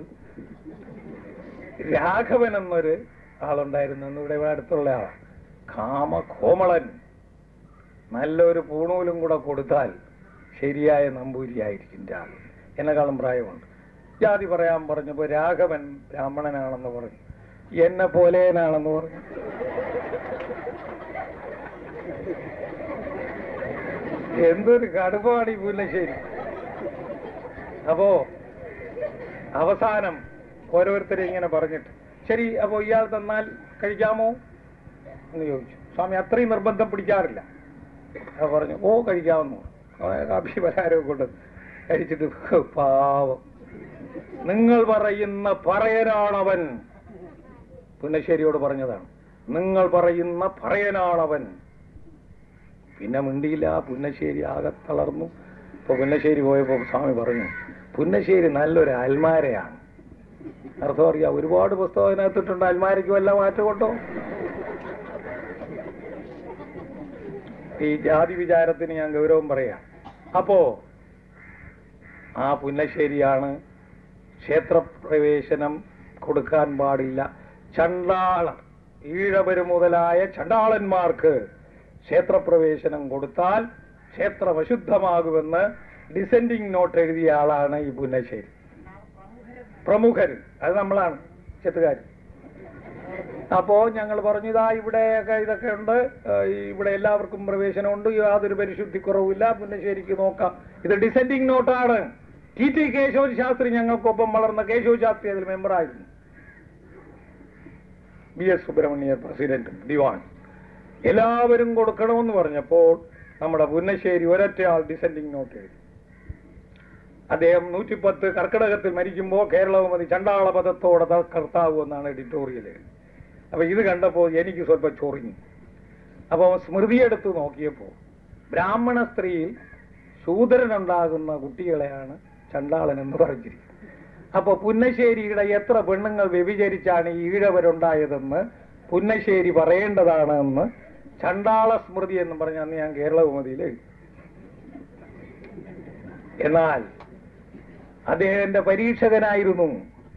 രാഘവൻ എന്നൊരു ആളുണ്ടായിരുന്നു അന്ന് ഇവിടെ ഇവിടെ അടുത്തുള്ള ആളാണ് കാമ കോമളൻ നല്ലൊരു പൂണൂലും കൂടെ കൊടുത്താൽ ശരിയായ നമ്പൂരിയായിരിക്കും രാഘവൻ എന്നെക്കാളും പ്രായമുണ്ട് ജാതി പറയാൻ പറഞ്ഞപ്പോ രാഘവൻ ബ്രാഹ്മണനാണെന്ന് പറഞ്ഞു എന്നെ പോലേനാണെന്ന് പറഞ്ഞു എന്തൊരു കടുപ്പാണ് ഈ പുല്ലശ്ശേരി അപ്പോ അവസാനം ഓരോരുത്തരെ ഇങ്ങനെ പറഞ്ഞിട്ട് ശരി അപ്പോ ഇയാൾ തന്നാൽ കഴിക്കാമോ എന്ന് ചോദിച്ചു സ്വാമി അത്രയും നിർബന്ധം പിടിക്കാറില്ല അപ്പൊ പറഞ്ഞു ഓ കഴിക്കാമെന്നു അവനെ കാപ്പി പലഹാരമൊക്കെ കൊണ്ട് കഴിച്ചിട്ട് പാവം നിങ്ങൾ പറയുന്ന പറയനാണവൻ പുന്നശ്ശേരിയോട് പറഞ്ഞതാണ് നിങ്ങൾ പറയുന്ന പറയനാണവൻ പിന്നെ മിണ്ടിയില്ല പുന്നശ്ശേരി ആകെ തളർന്നു ഇപ്പൊ പുന്നശ്ശേരി പോയപ്പോ സ്വാമി പറഞ്ഞു പുന്നശ്ശേരി നല്ലൊരു അൽമാരയാണ് അർത്ഥം അറിയാം ഒരുപാട് പുസ്തകം അതിനകത്തിട്ടുണ്ട് അൽമാരയ്ക്ക് വല്ല മാറ്റം കൊണ്ടോ ഈ ജാതി വിചാരത്തിന് ഞാൻ ഗൗരവം പറയാം അപ്പോ ആ പുന്നശ്ശേരിയാണ് ക്ഷേത്രപ്രവേശനം കൊടുക്കാൻ പാടില്ല ചണ്ടാളർ ഈഴവര് മുതലായ ചണ്ടാളന്മാർക്ക് ക്ഷേത്രപ്രവേശനം കൊടുത്താൽ ക്ഷേത്രം അശുദ്ധമാകുമെന്ന് ഡിസെൻഡിങ് നോട്ട് എഴുതിയ ആളാണ് ഈ പുന്നശ്ശേരി പ്രമുഖര് അത് നമ്മളാണ് ചെത്തുകാർ അപ്പോ ഞങ്ങൾ പറഞ്ഞു ഇതാ ഇവിടെയൊക്കെ ഇതൊക്കെ ഉണ്ട് ഏഹ് ഇവിടെ എല്ലാവർക്കും പ്രവേശനമുണ്ട് യാതൊരു പരിശുദ്ധി കുറവില്ല പുന്നശ്ശേരിക്ക് നോക്കാം ഇത് ഡിസെൻഡിങ് നോട്ടാണ് ടി ടി കേശവ ശാസ്ത്രി ഞങ്ങൾക്കൊപ്പം വളർന്ന കേശവ ശാസ്ത്രി അതിൽ മെമ്പറായിരുന്നു ബി എസ് സുബ്രഹ്മണ്യർ പ്രസിഡന്റ് ദിവാൻ എല്ലാവരും കൊടുക്കണമെന്ന് പറഞ്ഞപ്പോൾ നമ്മുടെ പുന്നശ്ശേരി ഒരൊറ്റയാൾ ഡിസെൻഡിങ് നോട്ട് എഴുതി അദ്ദേഹം നൂറ്റിപ്പത്ത് കർക്കിടകത്തിൽ മരിക്കുമ്പോൾ കേരളവുമതി ചണ്ടാള പദത്തോടെ കർത്താവ് എന്നാണ് എഡിറ്റോറിയൽ അപ്പൊ ഇത് കണ്ടപ്പോൾ എനിക്ക് സ്വല്പം ചൊറിഞ്ഞു അപ്പോൾ സ്മൃതിയെടുത്ത് നോക്കിയപ്പോൾ ബ്രാഹ്മണ സ്ത്രീയിൽ ശൂദ്രനുണ്ടാകുന്ന കുട്ടികളെയാണ് ചണ്ടാളൻ എന്ന് പറഞ്ഞിരിക്കുന്നത് അപ്പൊ പുന്നശ്ശേരിയുടെ എത്ര പെണ്ണുങ്ങൾ വ്യഭിചരിച്ചാണ് ഈ ഈഴവരുണ്ടായതെന്ന് പുന്നശ്ശേരി പറയേണ്ടതാണ് എന്ന് ചണ്ടാള സ്മൃതി എന്ന് പറഞ്ഞ അന്ന് ഞാൻ കേരളകുമതിയിൽ എഴുതി എന്നാൽ അദ്ദേഹം എന്റെ പരീക്ഷകനായിരുന്നു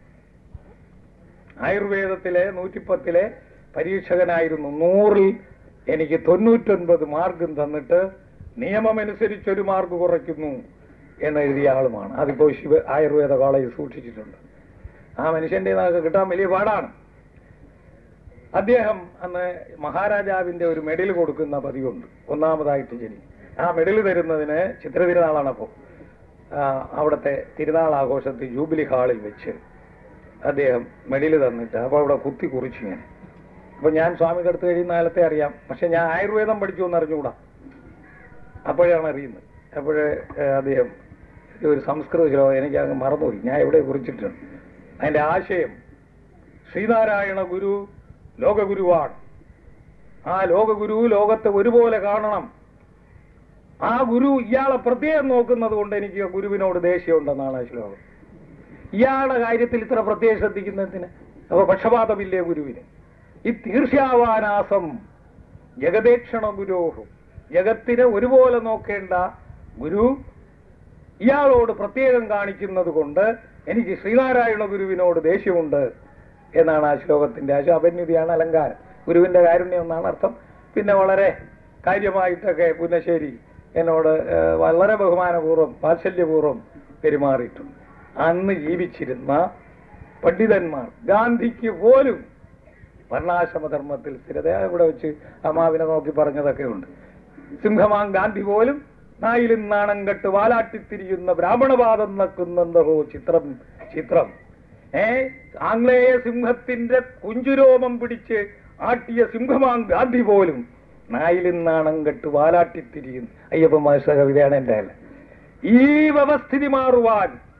ആയുർവേദത്തിലെ നൂറ്റിപ്പത്തിലെ പരീക്ഷകനായിരുന്നു നൂറിൽ എനിക്ക് തൊണ്ണൂറ്റൊൻപത് മാർക്കും തന്നിട്ട് നിയമമനുസരിച്ച് ഒരു മാർക്ക് കുറയ്ക്കുന്നു എന്നെഴുതിയ ആളുമാണ് അതിപ്പോ ശിവ ആയുർവേദ കോളേജ് സൂക്ഷിച്ചിട്ടുണ്ട് ആ മനുഷ്യന്റെ നമുക്ക് കിട്ടാൻ വലിയ പാടാണ് അദ്ദേഹം അന്ന് മഹാരാജാവിന്റെ ഒരു മെഡൽ കൊടുക്കുന്ന പതിവുണ്ട് ഒന്നാമതായിട്ട് ശരി ആ മെഡൽ തരുന്നതിന് ചിത്ര തിരുനാളാണ് അപ്പോൾ അവിടുത്തെ തിരുനാൾ ആഘോഷത്തിൽ ജൂബിലി ഹാളിൽ വെച്ച് അദ്ദേഹം മെഡൽ തന്നിട്ട് അപ്പൊ അവിടെ കുത്തി കുറിച്ചിങ്ങനെ അപ്പൊ ഞാൻ സ്വാമിയുടെ അടുത്ത് കഴിയുന്ന കാലത്തെ അറിയാം പക്ഷെ ഞാൻ ആയുർവേദം പഠിച്ചു എന്ന് അറിഞ്ഞുകൂടാ അപ്പോഴാണ് അറിയുന്നത് അപ്പോഴേ ഏഹ്, അദ്ദേഹം ഒരു സംസ്കൃത ശ്ലോകം എനിക്ക് അങ്ങ് മറന്നുപോയി ഞാൻ എവിടെ കുറിച്ചിട്ടുണ്ട് അതിന്റെ ആശയം ശ്രീനാരായണ ഗുരു ലോകഗുരുവാണ് ആ ലോകഗുരു ലോകത്തെ ഒരുപോലെ കാണണം ആ ഗുരു ഇയാളെ പ്രത്യേകം നോക്കുന്നത് കൊണ്ട് എനിക്ക് ഗുരുവിനോട് ദേഷ്യമുണ്ടെന്നാണ് ആ ശ്ലോകം ഇയാളുടെ കാര്യത്തിൽ ഇത്ര പ്രത്യേകം ശ്രദ്ധിക്കുന്നതിന് അപ്പൊ പക്ഷപാതമില്ലേ ഗുരുവിന് ഈ തീർച്ചയാവാനാസം ജഗദേക്ഷണ ഗുരോഹും ജഗത്തിനെ ഒരുപോലെ നോക്കേണ്ട ഗുരു ഇയാളോട് പ്രത്യേകം കാണിക്കുന്നത് കൊണ്ട് എനിക്ക് ശ്രീനാരായണ ഗുരുവിനോട് ദേഷ്യമുണ്ട് എന്നാണ് ആ ശ്ലോകത്തിന്റെ ആ അപന്യുതിയാണ് അലങ്കാരം ഗുരുവിന്റെ കാരുണ്യം എന്നാണ് അർത്ഥം പിന്നെ വളരെ കാര്യമായിട്ടൊക്കെ പുന്നശ്ശേരി എന്നോട് ഏഹ്, വളരെ ബഹുമാനപൂർവ്വം വാത്സല്യപൂർവ്വം പെരുമാറിയിട്ടുണ്ട് അന്ന് ജീവിച്ചിരുന്ന പണ്ഡിതന്മാർ ഗാന്ധിക്ക് പോലും വർണ്ണാശ്രമധർമ്മത്തിൽ സ്ഥിരത ഇവിടെ വെച്ച് അമ്മാവിനെ നോക്കി പറഞ്ഞതൊക്കെ ഉണ്ട് സിംഹമാൻ ഗാന്ധി പോലും നായിലും നാണം കെട്ട് വാലാട്ടിത്തിരിയുന്ന ബ്രാഹ്മണപാദം നക്കുന്നന്തഹോ ചിത്രം ചിത്രം ഏ ആംഗ്ലേയ സിംഹത്തിന്റെ കുഞ്ചുരോമം പിടിച്ച് ആട്ടിയ സിംഹമാൻ ഗാന്ധി പോലും നായിലും നാണം കെട്ട് വാലാട്ടിത്തിരിയുന്നു അയ്യപ്പ മാസ്റ്റർ കവിതയാണ് എന്റെ അല്ല ഈ വ്യവസ്ഥിതി മാറുവാൻ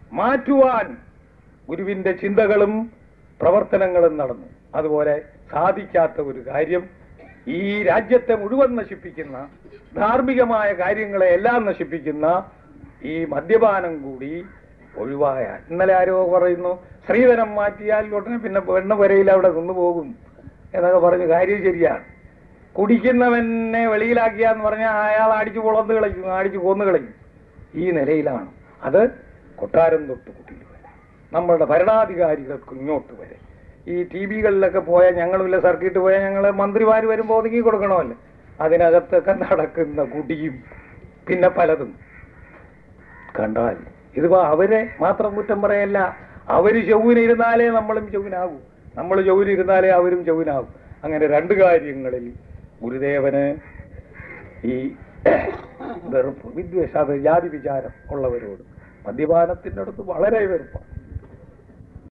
മാറ്റുവാൻ ഗുരുവിന്റെ ചിന്തകളും പ്രവർത്തനങ്ങളും നടന്നു അതുപോലെ സാധിക്കാത്ത ഒരു കാര്യം ഈ രാജ്യത്തെ മുഴുവൻ നശിപ്പിക്കുന്ന ധാർമ്മികമായ കാര്യങ്ങളെ എല്ലാം നശിപ്പിക്കുന്ന ഈ മദ്യപാനം കൂടി ഒഴിവായാൽ ഇന്നലെ ആരോ പറയുന്നു സ്ത്രീധനം മാറ്റിയാൽ ഉടനെ പിന്നെ പെണ്ണ് വരയിൽ അവിടെ നിന്നുപോകും എന്നൊക്കെ പറഞ്ഞു കാര്യം ശരിയാണ് കുടിക്കുന്നവനെ വെളിയിലാക്കിയാന്ന് പറഞ്ഞാൽ അയാൾ അടിച്ചു പൊളന്ന് കളയും അടിച്ചു കൊന്നു കളയും ഈ നിലയിലാണ് അത് കൊട്ടാരം തൊട്ട് കുട്ടിയിൽ വരെ നമ്മളുടെ ഭരണാധികാരികൾക്ക് ഇങ്ങോട്ട് വരെ ഈ ടി വികളിലൊക്കെ പോയാൽ ഞങ്ങളുമില്ല സർക്കിട്ട് പോയാൽ ഞങ്ങൾ മന്ത്രിമാർ വരുമ്പോൾ ഒതുക്കി കൊടുക്കണമല്ലോ അതിനകത്തൊക്കെ നടക്കുന്ന കുടിയും പിന്നെ പലതും കണ്ടാൽ ഇതിപ്പോ അവരെ മാത്രം കുറ്റം പറയല്ല അവര് ചൊവ്വിനിരുന്നാലേ നമ്മളും ചൊവ്വിനാകൂ നമ്മൾ ചൊവ്വിനിരുന്നാലേ അവരും ചൊവ്വിനാകും അങ്ങനെ രണ്ട് കാര്യങ്ങളിൽ ഗുരുദേവന് ഈ വെറുപ്പ് വിദ്വേഷ അത് ജാതി വിചാരം ഉള്ളവരോട് മദ്യപാനത്തിൻ്റെ അടുത്ത് വളരെ വെറുപ്പാണ്